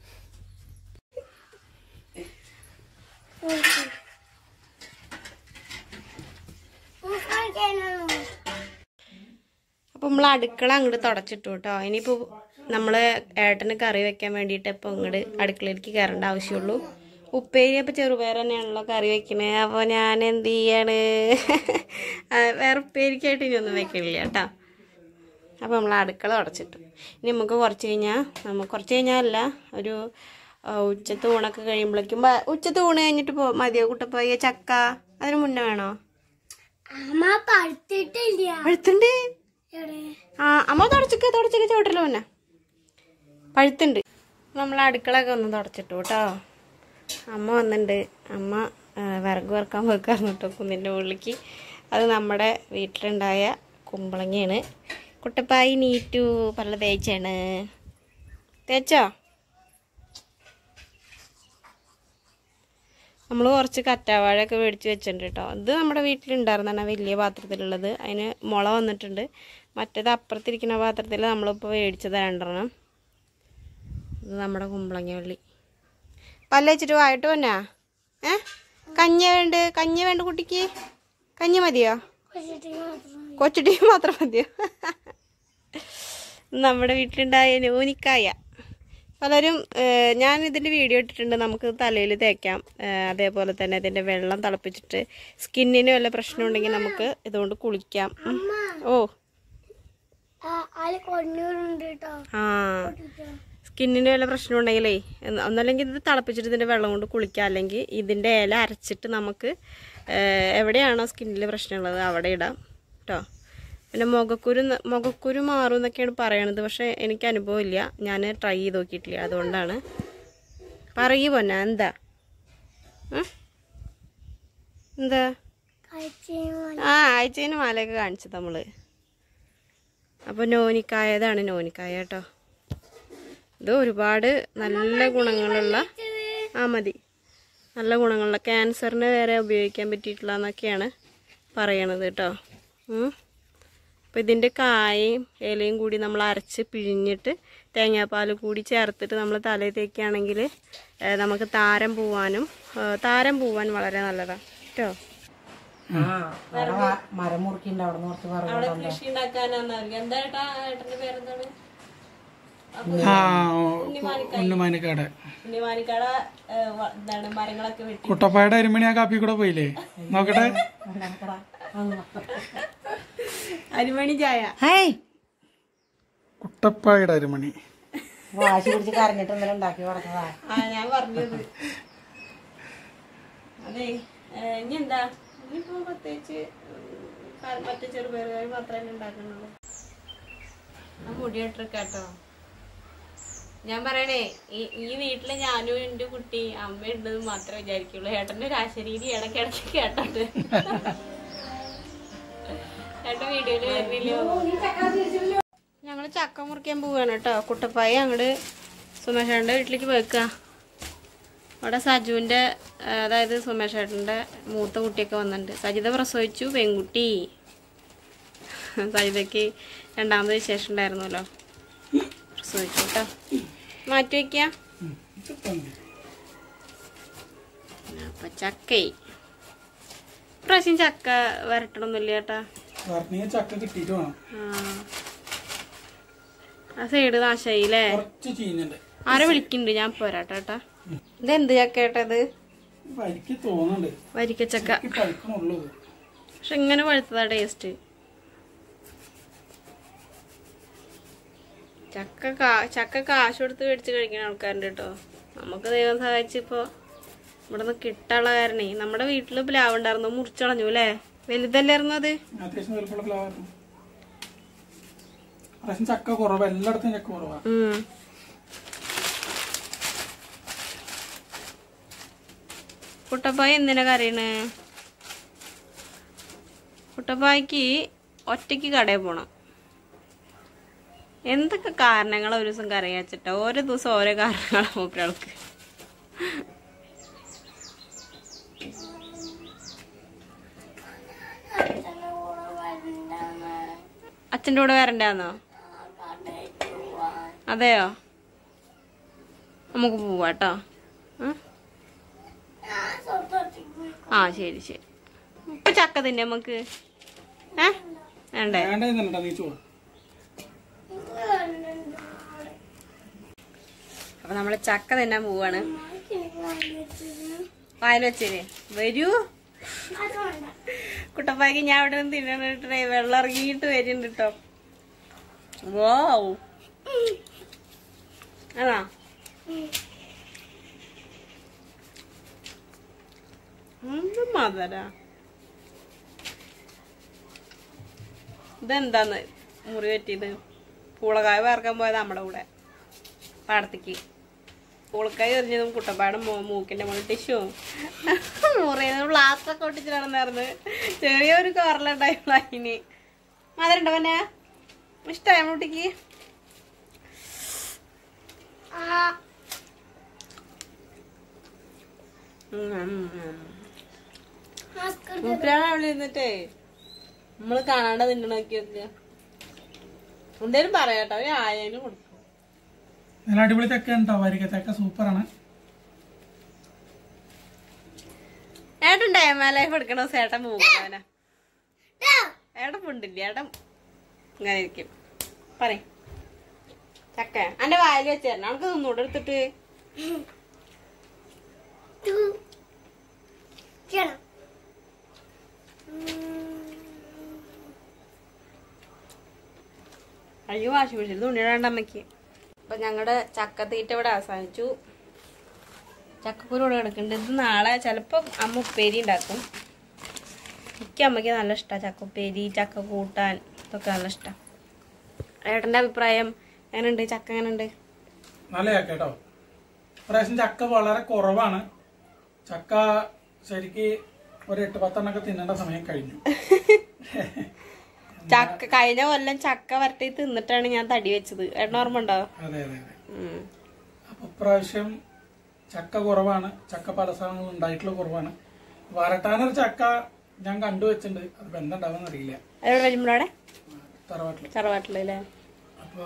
അപ്പം നമ്മൾ അടുക്കള അങ്ങോട്ട് തുടച്ചിട്ടു കേട്ടോ ഇനിയിപ്പോൾ നമ്മൾ ഏട്ടന് കറി വെക്കാൻ വേണ്ടിയിട്ട് ഇപ്പോൾ ഇങ്ങോട്ട് അടുക്കളയിലേക്ക് കയറേണ്ട ആവശ്യമുള്ളൂ ഉപ്പേരി അപ്പോൾ ചെറുപയർ തന്നെയാണല്ലോ കറി വെക്കണത് അപ്പോൾ ഞാൻ എന്ത് ചെയ്യാണ് ആ, വേറെ ഉപ്പേരിക്കായിട്ട് ഇനി ഒന്നും വെക്കണില്ല കേട്ടോ അപ്പോൾ നമ്മൾ അടുക്കള തുടച്ചിട്ടു ഇനി നമുക്ക് കുറച്ച് കഴിഞ്ഞാൽ നമുക്ക് കുറച്ച് കഴിഞ്ഞാൽ അല്ല ഒരു ആ, ഉച്ചത്തെ ഊണൊക്കെ കഴിയുമ്പോഴേക്കും ബ- ഉച്ചത്തെ ഊണ് കഴിഞ്ഞിട്ട് പോ മതിയോ കുട്ടപ്പോയ ചക്ക അതിന് മുന്നേ വേണോ അമ്മ പഴുത്തിട്ടില്ല പഴുത്തുണ്ട് എവിടെ ആ അമ്മ തുടച്ചൊക്കെ തുടച്ചൊക്കെ ചോട്ടല്ലോ പിന്നെ പഴുത്തുണ്ട് നമ്മൾ അടുക്കളൊക്കെ ഒന്ന് തുടച്ചിട്ടു കേട്ടോ അമ്മ വന്നിട്ടുണ്ട് അമ്മ ആ, വിറക് വറുക്കാൻ വെക്കാറുണ്ട് കേട്ടോ കുന്നിൻ്റെ മുകളിലേക്ക് അത് നമ്മുടെ വീട്ടിലുണ്ടായ കുമ്പളങ്ങയാണ് കുട്ടപ്പായി നീറ്റു പല തേച്ചാണ് തേച്ചോ നമ്മൾ കുറച്ച് കറ്റാവാഴയൊക്കെ മേടിച്ച് വെച്ചിട്ടുണ്ട് കേട്ടോ ഇത് നമ്മുടെ വീട്ടിലുണ്ടായിരുന്നാണ് വലിയ പാത്രത്തിലുള്ളത് അതിന് മുള വന്നിട്ടുണ്ട് മറ്റേത് അപ്പുറത്തിരിക്കുന്ന പാത്രത്തിൽ നമ്മളിപ്പോൾ മേടിച്ചത് രണ്ടെണ്ണം ഇത് നമ്മുടെ കുമ്പളങ്ങ വള്ളി പല്ല വെച്ചിട്ട് വായിട്ട് വന്നാ ഏ കഞ്ഞി വേണ്ട കഞ്ഞി വേണ്ട കുട്ടിക്ക് കഞ്ഞി മതിയോ കൊച്ചിട്ട് മാത്രം കൊച്ചുട്ടി മാത്രം മതിയോ നമ്മുടെ വീട്ടിലുണ്ടായ നൂനിക്കായ പലരും ഏഹ്, ഞാൻ ഇതിൻ്റെ വീഡിയോ ഇട്ടിട്ടുണ്ട് നമുക്ക് തലയിൽ തേക്കാം ഏഹ്, അതേപോലെ തന്നെ ഇതിൻ്റെ വെള്ളം തിളപ്പിച്ചിട്ട് സ്കിന്നിന് വല്ല പ്രശ്നം ഉണ്ടെങ്കിൽ നമുക്ക് ഇതുകൊണ്ട് കുളിക്കാം ഉം. ഓ ആ ആള് കൊണ്ടൂരുണ്ട് കേട്ടോ ആ സ്കിന്നിന് വല്ല പ്രശ്നം ഉണ്ടെങ്കിലേ എന്ന് ഒന്നല്ലെങ്കിൽ ഇത് തിളപ്പിച്ചിട്ട് ഇതിൻ്റെ വെള്ളം കൊണ്ട് കുളിക്കാം അല്ലെങ്കിൽ ഇതിൻ്റെ ഇല അരച്ചിട്ട് നമുക്ക് ഏഹ്, എവിടെയാണോ സ്കിന്നിൽ പ്രശ്നമുള്ളത് അവിടെ ഇടാം കേട്ടോ പിന്നെ മുഖക്കുരു ന- മുഖക്കുരു മാറും എന്നൊക്കെയാണ് പറയണത് പക്ഷേ എനിക്ക് അനുഭവമില്ല ഞാൻ ട്രൈ ചെയ്ത് നോക്കിയിട്ടില്ല അതുകൊണ്ടാണ് പറയൂ പൊന്ന എന്താ ഉം? എന്താ കഴിച്ചു ആ ആഴ്ചയിൽ മാലയൊക്കെ കാണിച്ചത് നമ്മള് അപ്പോൾ നോനിക്കായതാണ് നോനിക്കായ കേട്ടോ ഇത് ഒരുപാട് നല്ല ഗുണങ്ങളുള്ള ആ മതി നല്ല ഗുണങ്ങളുള്ള ക്യാൻസറിന് വരെ ഉപയോഗിക്കാൻ പറ്റിയിട്ടുള്ള എന്നൊക്കെയാണ് പറയണത് കേട്ടോ അപ്പോൾ ഇതിൻ്റെ കായയും ഇലയും കൂടി നമ്മൾ അരച്ച് പിഴിഞ്ഞിട്ട് തേങ്ങാപ്പാൽ കൂടി ചേർത്തിട്ട് നമ്മൾ തലയിൽ തേക്കുകയാണെങ്കിൽ ഏഹ്, നമുക്ക് താരം പോവാനും ഏഹ്, താരം പോവാൻ വളരെ നല്ലതാണ് കേട്ടോ ആ അവിടെ വ- മരം മുറിക്കുന്നുണ്ട് അവിടെ നിന്ന് കുറച്ച് അവിടെ പറയുന്നുണ്ട് കൃഷി ഉണ്ടാക്കാനാന്നറിയാം എന്താ ഏട്ടാ ഏട്ടന്റെ പേരെന്താണ് ആ ഉണ്ണുമാനിക്കാട് ഉണ്ണിമാനിക്കട എന്താണ് മരങ്ങളൊക്കെ വെട്ടി കുട്ടപ്പായുടെ അരിമണി ആ കാപ്പി കൂടെ പോയില്ലേ നോക്കട്ടെ അരിമണി ചായ ഹേയ് കുട്ടപ്പായുടെ അരിമണി വാശി പിടിച്ച് കരഞ്ഞിട്ട് ഇന്നലെ ഉണ്ടാക്കി കൊടുത്തതാ ആ ഞാൻ പറഞ്ഞത് അതെ ഏ, ഇനി എന്താ ഇനിയിപ്പോ പ്രത്യേകിച്ച് ഉം, ക- മറ്റേ ചെറുപയറുകാർ മാത്രമേ ഉണ്ടാക്കുന്നുള്ളൂ ആ മുടിയിട്ടിരിക്കാട്ടോ ഞാൻ പറയണേ ഈ ഈ വീട്ടില് ഞാനും എന്റെ കുട്ടി അമ്മ ഉണ്ടെന്ന് മാത്രമേ വിചാരിക്കുള്ളൂ ഏട്ടന്റെ രാശരീതി ഇടയ്ക്കിടയ്ക്ക് കേട്ടോട്ട് ഏട്ടൻ വീഡിയോയില് വരുന്നില്ലയോ ഞങ്ങള് ചക്ക മുറിക്കാൻ പോവാണ് കേട്ടോ കുട്ടപ്പായി അങ്ങോട്ട് സുമേഷേട്ടൻ്റെ വീട്ടിലേക്ക് പോയിക്കുക അവിടെ സജുവിൻ്റെ ആ, അതായത് സുമേഷേട്ടൻ്റെ മൂത്ത കുട്ടിയൊക്കെ വന്നിട്ടുണ്ട് സജിത പ്രസവിച്ചു പെൺകുട്ടി സജിതയ്ക്ക് രണ്ടാമത് വിശേഷം ഉണ്ടായിരുന്നല്ലോ പ്രസവിച്ചു കേട്ടോ മാറ്റി വയ്ക്കാം അപ്പൊ ചക്കേ പ്രാവശ്യം ചക്ക വരട്ടണമെന്നില്ല ചേട്ടാ പറഞ്ഞ ചക്ക കിട്ടിയിട്ട് വേണം ആ. ആ സൈഡ് നാശായില്ലേ കുറച്ച് ചീഞ്ഞുണ്ട് ആരെ വിളിക്കുന്നുണ്ട് ഞാൻ പോരാട്ടോ ചേട്ടാ ഇതെന്ത് ചക്ക ചേട്ടാ ഇത് എനിക്ക് തോന്നുന്നുണ്ട് വരിക്കച്ചക്ക എനിക്ക് കഴിക്കണുള്ളൂ ഇത്. പക്ഷെ ഇങ്ങനെ പഴുത്തതാ ടേസ്റ്റ് ചക്ക കാ ചക്ക കാശ് കൊടുത്ത് മേടിച്ച് കഴിക്കുന്ന ആൾക്കാരുണ്ട് കേട്ടോ നമുക്ക് ദൈവം സഹായിച്ച് ഇപ്പോൾ ഇവിടെ നിന്ന് കിട്ടാനുള്ള കാരണേ നമ്മുടെ വീട്ടിൽ പ്ലാവ് ഉണ്ടായിരുന്നു മുറിച്ചളഞ്ഞു അല്ലേ വലുതല്ലായിരുന്നു അത് അത്യാവശ്യം വലുപ്പമുള്ള ഫ്ലവർ പ്രാവശ്യം ചക്ക കുറവ് എല്ലായിടത്തും ചക്ക കുറവാ ഉം. കുട്ടപ്പായ എന്തിനാ കരയണ് കുട്ടപ്പായ്ക്ക് ഒറ്റയ്ക്ക് കടയിൽ പോണം എന്തൊക്കെ കാരണങ്ങൾ ഒരു ദിവസം കരയാച്ചിട്ട ഓരോ ദിവസം ഓരോ കാരണങ്ങളാണ് മൂപ്പരാൾക്ക് അച്ഛൻ്റെ കൂടെ വരണ്ടാന്ന് അച്ഛൻ്റെ കൂടെ വരണ്ടാന്നോ കടയിൽ പോവാൻ അതെയോ നമുക്ക് പോവാട്ടോ ഉം? ഞാൻ സ്വന്തത്തിൽ പോയി ആ ശരി ശരി ഇപ്പൊ ചക്ക തിന്നെ നമുക്ക് ഏ വേണ്ടേ വേണ്ട എന്നുണ്ടാ നീ ചോറ് ഇത് കണ്ടിട്ടുണ്ട് അവിടെ. അപ്പൊ നമ്മള് ചക്ക തിന്നാൻ പോവാണ് അമ്മയ്ക്ക് എനിക്ക് വാങ്ങി വെച്ചത്. വായിൽ വെച്ചേര് വരൂ അത് വേണ്ട. കുട്ടപ്പായ്ക്ക് ഞാൻ ഇവിടെ നിന്ന് തിന്നണിട്ടേ വെള്ളം ഇറങ്ങിയിട്ട് വരുന്നുണ്ട് കേട്ടോ വാവ് ആണോ എന്ത് മധുര ഇതെന്താന്ന് മുറി പറ്റിയത് പൂളക്കായ വറക്കാൻ പോയത് നമ്മുടെ കൂടെ പാടത്തേക്ക് പൂളക്കായ എറിഞ്ഞതും കുട്ടപ്പാടും മൂക്കിന്റെ മുകളിൽ ടിഷ്യൂ മുറിയത് പ്ലാസ്റ്റർ ഒക്കെ ഒട്ടിച്ച് നടന്നായിരുന്നു ചെറിയൊരു കവറിലുണ്ടായിരുന്നു അതിന് മധുരണ്ടോ പിന്നെ ഇഷ്ടമായ കുട്ടിക്ക് ആ, mask എടുത്ത് മൂപ്പരാണ് അവിടെ ഇരുന്നിട്ടേ നമ്മള് കാണാണ്ട് തിന്നു നോക്കിയൊക്കെ എന്തേലും പറയാട്ടോ ഒരു ആയാലും കൊടുക്കും നല്ല അടിപൊളി ചക്ക ഉണ്ടോ വരിക ചക്ക സൂപ്പറാണ് ഏട്ടൻ ഡയമ ലൈഫ് എടുക്കണ ചേട്ടൻ പോകുന്നവനാ ദാ, ഏട്ടൻ പുണ്ടില്ല ഏട്ടൻ ഇങ്ങനെ ഇരിക്കും പറയും ചക്ക എന്റെ വായിൽ വെച്ച് തരണം നമുക്ക് തിന്നൂടെ എടുത്തിട്ട് ടു. ചെയ്യണം. ഉം. അയ്യോ വാശി പിടിച്ചിട്ട് തുണിയിടാണ്ട് അമ്മയ്ക്ക് അപ്പൊ ഞങ്ങളുടെ ചക്ക തീറ്റ ഇവിടെ അവസാനിച്ചു ചക്കക്കുരു ഇവിടെ കിടക്കുന്നുണ്ട് ഇത് നാളെ ചിലപ്പോ അമ്മ ഉപ്പേരി ഉണ്ടാക്കും എനിക്ക് അമ്മയ്ക്ക് നല്ല ഇഷ്ടമാണ് ചക്ക ഉപ്പേരി ചക്ക കൂട്ടാൻ ഇതൊക്കെ നല്ല ഇഷ്ടം ഏട്ടന്റെ അഭിപ്രായം എങ്ങനെയുണ്ട് ചക്ക എങ്ങനെയുണ്ട് നല്ല ചക്ക കേട്ടോ പ്രാവശ്യം ചക്ക വളരെ കുറവാണ് ചക്ക ശരിക്ക് ഒരു എട്ട് പത്തെണ്ണൊക്കെ തിന്നേണ്ട സമയം കഴിഞ്ഞു ചക്ക കഴിഞ്ഞ കൊല്ലം ചക്ക വരട്ടി തിന്നിട്ടാണ് ഞാൻ തടി വെച്ചത് ഏട്ടൻ ഓർമ്മ ഉണ്ടോ അതെ അതെ അതെ ഉം. അപ്പൊ ഇപ്രാവശ്യം ചക്ക കുറവാണ് ചക്ക പല സ്ഥലങ്ങളും ഉണ്ടായിട്ടുള്ള കുറവാണ് വരട്ടാനൊരു ചക്ക ഞാൻ കണ്ടുവച്ചിട്ടുണ്ട് അത് എന്താ ഉണ്ടാവുമെന്ന് അറിയില്ല എവിടെ വരുമ്പോഴവിടെ തറവാട്ടില് തറവാട്ടിലല്ലേ അപ്പൊ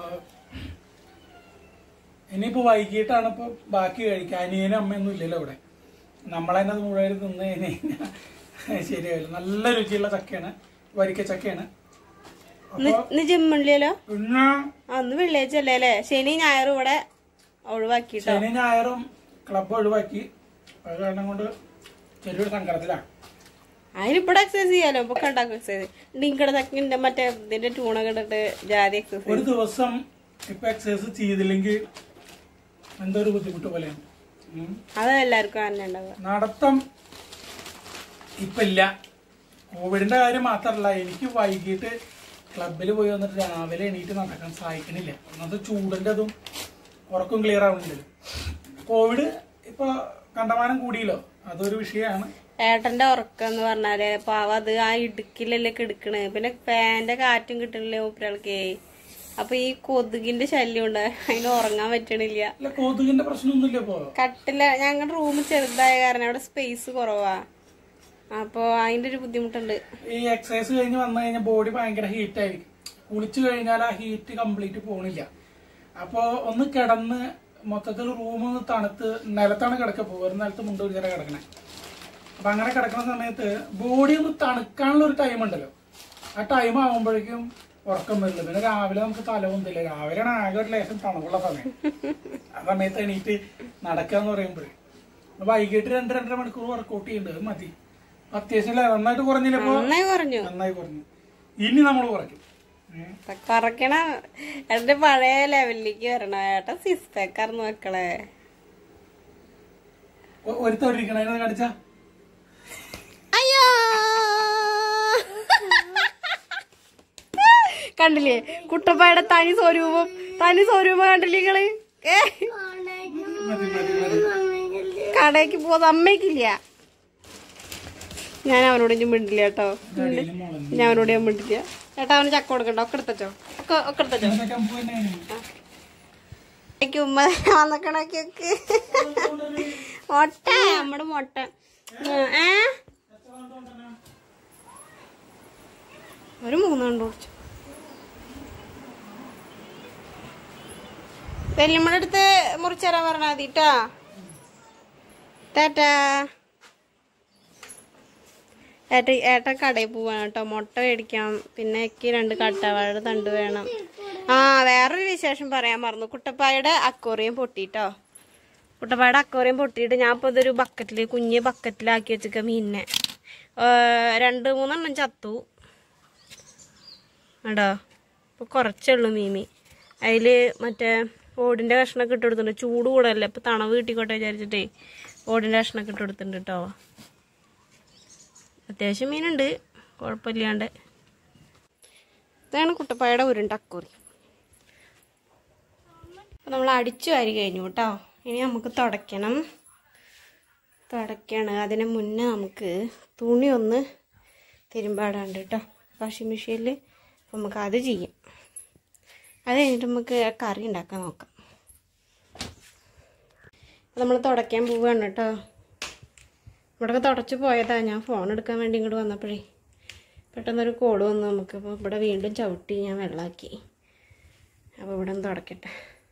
ഇനിയിപ്പോ വൈകിട്ടാണ് ഇപ്പൊ ബാക്കി കഴിക്കുക അനിയനും അമ്മയൊന്നും ഇല്ലല്ലോ ഇവിടെ നമ്മളതിനെ അത് മുഴുവൻ തിന്ന് കഴിഞ്ഞ് കഴിഞ്ഞാൽ ശരിയാവില്ല നല്ല രുചിയുള്ള ചക്കയാണ് വരിക്ക ചക്കയാണ് ഇന്ന് ഇന്ന് ജിമ്മില്ലല്ലോ പിന്നെ അന്ന് വെള്ളിയാഴ്ച അല്ലേ അല്ലേ ശനി ഞായറും ഇവിടെ ഒഴിവാക്കിട്ടോ ശനി ഞായറും ക്ലബ് ഒഴിവാക്കി അത് കാരണം കൊണ്ട് ചെറിയൊരു സങ്കടത്തിലാണ് അതിനിവിടെ എക്സസൈസ് ചെയ്യാലോ ഇപ്പൊ ഉണ്ടാക്കും എക്സസൈസ് ഡിങ്കട തക്കിന്റെ മറ്റേ ഇതിന്റെ ട്യൂണൊക്കെ ഇട്ടിട്ട് ജാതി എക്സസൈസ് ഒരു ദിവസം ഇപ്പൊ എക്സസൈസ് ചെയ്തില്ലെങ്കിൽ എന്തോ ഒരു ബുദ്ധിമുട്ട് പോലെയാണ് ഉം. അത് എല്ലാവർക്കും തന്നെ ഉണ്ടാവുക നടത്തം ഇപ്പൊ ഇല്ല കോവിഡിന്റെ കാര്യം മാത്രമല്ല എനിക്ക് വൈകിട്ട് ക്ലബിൽ പോയി വന്നിട്ട് രാവിലെ എണീറ്റ് നടക്കാൻ സഹായിക്കണില്ല ഒന്നാമത് ചൂടിന്റെ അതും ഉറക്കം ക്ലിയർ ആവുന്നില്ല കോവിഡ് ഇപ്പൊ കണ്ടമാനം കൂടിയല്ലോ അതൊരു വിഷയമാണ് ഏട്ടന്റെ ഉറക്കം എന്ന് പറഞ്ഞാല് പാവ അത് ആ ഇടുക്കിലല്ലേ കിടക്കണ് പിന്നെ ഫാന്റെ കാറ്റും കിട്ടണില്ലേ മൂപ്പരാൾക്കേ അപ്പൊ ഈ കൊതുകിന്റെ ശല്യം ഉണ്ട് അതിന് ഉറങ്ങാൻ പറ്റണില്ല അല്ല കൊതുകിന്റെ പ്രശ്നമൊന്നുമില്ല ഇപ്പോ കട്ടില ഞങ്ങളുടെ റൂം ചെറുതായ കാരണം അവിടെ സ്പേസ് കുറവാ അപ്പൊ അതിന്റെ ഒരു ബുദ്ധിമുട്ടുണ്ട് ഈ എക്സസൈസ് കഴിഞ്ഞ് വന്നു കഴിഞ്ഞാൽ ബോഡി ഭയങ്കര ഹീറ്റ് ആയിരിക്കും കുളിച്ചു കഴിഞ്ഞാൽ ആ ഹീറ്റ് കംപ്ലീറ്റ് പോണില്ല അപ്പോ ഒന്ന് കിടന്ന് മൊത്തത്തിൽ റൂം ഒന്ന് തണുത്ത് നിലത്താണ് കിടക്കുക ഒരു നിലത്ത് മുണ്ട് പിടിച്ചാൽ കിടക്കണേ അപ്പൊ അങ്ങനെ കിടക്കുന്ന സമയത്ത് ബോഡി ഒന്ന് തണുക്കാനുള്ള ഒരു ടൈം ഉണ്ടല്ലോ ആ ടൈം ആകുമ്പോഴേക്കും ഉറക്കം വരില്ല പിന്നെ രാവിലെ നമുക്ക് തലവൊന്നില്ല രാവിലെയാണ് ആകെ ഒരു ലേശം തണുപ്പുള്ള സമയം ആ സമയത്ത് എണീറ്റ് നടക്കുക എന്ന് പറയുമ്പോഴേ വൈകിട്ട് രണ്ട് രണ്ടര മണിക്കൂർ വർക്കൗട്ട് ചെയ്യുന്നുണ്ട് അത് മതി അത്യാവശ്യം ലെ- നന്നായിട്ട് കുറഞ്ഞില്ലപ്പോ നന്നായി പറഞ്ഞു നന്നായി കുറഞ്ഞു ഇനി നമ്മൾ കുറയ്ക്കും ഏ? കുറയ്ക്കണ എന്റെ പഴയ ലെവലിലേക്ക് വരണം ഏട്ടാ സിക്സ് പാക്കാർന്ന് മക്കളെ ഒ- ഒരുത്തരിക്കണ അതിനെ കാണിച്ചാ അയ്യോ കണ്ടില്ലേ കുട്ടപ്പായുടെ തനി സ്വരൂപം തനി സ്വരൂപം കണ്ടില്ലേ നിങ്ങള് ഏ മതി മതി മതി കടയ്ക്ക് പോകാൻ സമ്മതിക്കില്ല ഞാൻ അവനോട് ഇനി മിണ്ടില്ല കേട്ടോ ഇതടിയില് മുളഞ്ഞു. ഞാൻ അവനോട് ഞാൻ മിണ്ടില്ല ചേട്ടാ അവന് ചക്ക കൊടുക്കണ്ട ഒക്കെ എടുത്തച്ചോ ഒക്കെ ഒക്കെ എടുത്തച്ചോ ഇതൊക്കെ നമുക്ക് തന്നെയാണ്. എനിക്ക് ഉമ്മ വന്നക്കണൊക്കെ മുട്ട നമ്മുടെ മുട്ട ഏ ഒരു മൂന്നെണ്ണം കുടിച്ചു വെല്ലുമ്മടെ അടുത്ത് മുറിച്ചേരാൻ പറഞ്ഞാൽ മതി ട്ടാ ടാറ്റാ ഏട്ട ഏട്ട കടയിൽ പോവാണ് കേട്ടോ മുട്ട മേടിക്കാം പിന്നെ എനിക്ക് രണ്ട് കട്ടവാഴ തണ്ട് വേണം ആ വേറൊരു വിശേഷം പറയാൻ മറന്നു കുട്ടപ്പായുടെ അക്കോറിയം പൊട്ടിട്ടോ കുട്ടപ്പായുടെ അക്കോറിയം പൊട്ടിയിട്ട് ഞാൻ ഇപ്പോൾ ഇതൊരു ബക്കറ്റിൽ കുഞ്ഞ് ബക്കറ്റിലാക്കി വെച്ചിക്ക മീനിനെ ഏ, രണ്ട് മൂന്നെണ്ണം ചത്തു കേട്ടോ ഇപ്പോൾ കുറച്ചുള്ളൂ മീമി അതിൽ മറ്റേ ഓടിൻ്റെ കഷ്ണമൊക്കെ ഇട്ട് കൊടുത്തിട്ടുണ്ട് ചൂട് കൂടല്ലേ ഇപ്പോൾ തണവ് കിട്ടിക്കോട്ടെ വിചാരിച്ചിട്ടേ ഓടിൻ്റെ കഷ്ണമൊക്കെ ഇട്ട് കൊടുത്തിട്ടുണ്ട് കേട്ടോ അത്യാവശ്യം മീനുണ്ട് കുഴപ്പമില്ലാണ്ട് ഇതാണ് കുട്ടപ്പായുടെ ഉരുണ്ട അക്കൂറി അപ്പം നമ്മൾ അടിച്ചു വാരി കഴിഞ്ഞു കേട്ടോ ഇനി നമുക്ക് തുടയ്ക്കണം തുടയ്ക്കണം അതിന് മുന്നേ നമുക്ക് തുണി ഒന്ന് തിരുമ്പാടാണ്ട് കേട്ടോ വാഷിംഗ് മെഷീനിൽ അപ്പം നമുക്ക് അത് ചെയ്യാം അത് കഴിഞ്ഞിട്ട് നമുക്ക് കറി ഉണ്ടാക്കാൻ നോക്കാം നമ്മൾ തുടയ്ക്കാൻ പോവുകയാണ് കേട്ടോ ഇവിടെയൊക്കെ തുടച്ച് പോയതാ ഞാൻ ഫോൺ എടുക്കാൻ വേണ്ടി ഇങ്ങോട്ട് വന്നപ്പോഴേ പെട്ടെന്നൊരു കോള് വന്നു നമുക്ക് അപ്പോൾ ഇവിടെ വീണ്ടും ചവിട്ടി ഞാൻ വെള്ളമാക്കി അപ്പോൾ ഇവിടെ ഒന്ന് തുടക്കട്ടെ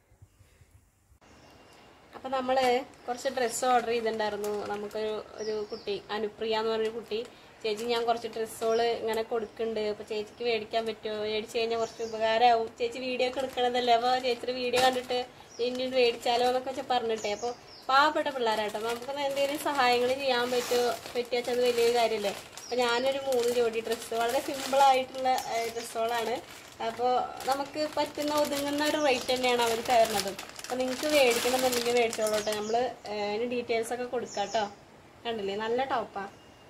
അപ്പോൾ നമ്മൾ കുറച്ച് ഡ്രസ്സ് ഓർഡർ ചെയ്തിട്ടുണ്ടായിരുന്നു നമുക്കൊരു ഒരു കുട്ടി അനുപ്രിയ എന്ന് പറഞ്ഞൊരു കുട്ടി ചേച്ചി ഞാൻ കുറച്ച് ഡ്രസ്സുകൾ ഇങ്ങനെ കൊടുക്കുന്നുണ്ട് അപ്പോൾ ചേച്ചിക്ക് മേടിക്കാൻ പറ്റുമോ മേടിച്ച് കഴിഞ്ഞാൽ കുറച്ച് ഉപകാരമാവും ചേച്ചി വീഡിയോ ഒക്കെ എടുക്കണതല്ലേ അപ്പോൾ ചേച്ചിയുടെ വീഡിയോ കണ്ടിട്ട് ഇനി മേടിച്ചാലോ എന്നൊക്കെ വെച്ചാൽ പറഞ്ഞിട്ടേ അപ്പോൾ പാവപ്പെട്ട പിള്ളേരാട്ടോ നമുക്ക് എന്തെങ്കിലും സഹായങ്ങൾ ചെയ്യാൻ പറ്റുമോ പറ്റിയാൽ അത് വലിയൊരു കാര്യമല്ലേ അപ്പോൾ ഞാനൊരു മൂന്ന് ജോഡി ഡ്രസ്സ് വളരെ സിമ്പിളായിട്ടുള്ള ഡ്രസ്സുകളാണ് അപ്പോൾ നമുക്ക് പറ്റുന്ന ഒതുങ്ങുന്ന ഒരു റേറ്റ് തന്നെയാണ് അവർ തരുന്നത് അപ്പോൾ നിങ്ങൾക്ക് മേടിക്കണമെന്നുണ്ടെങ്കിൽ മേടിച്ചോളൂട്ടോ നമ്മൾ അതിന് ഡീറ്റെയിൽസ് ഒക്കെ കൊടുക്കാം കേട്ടോ കണ്ടില്ലേ നല്ല ടോപ്പാ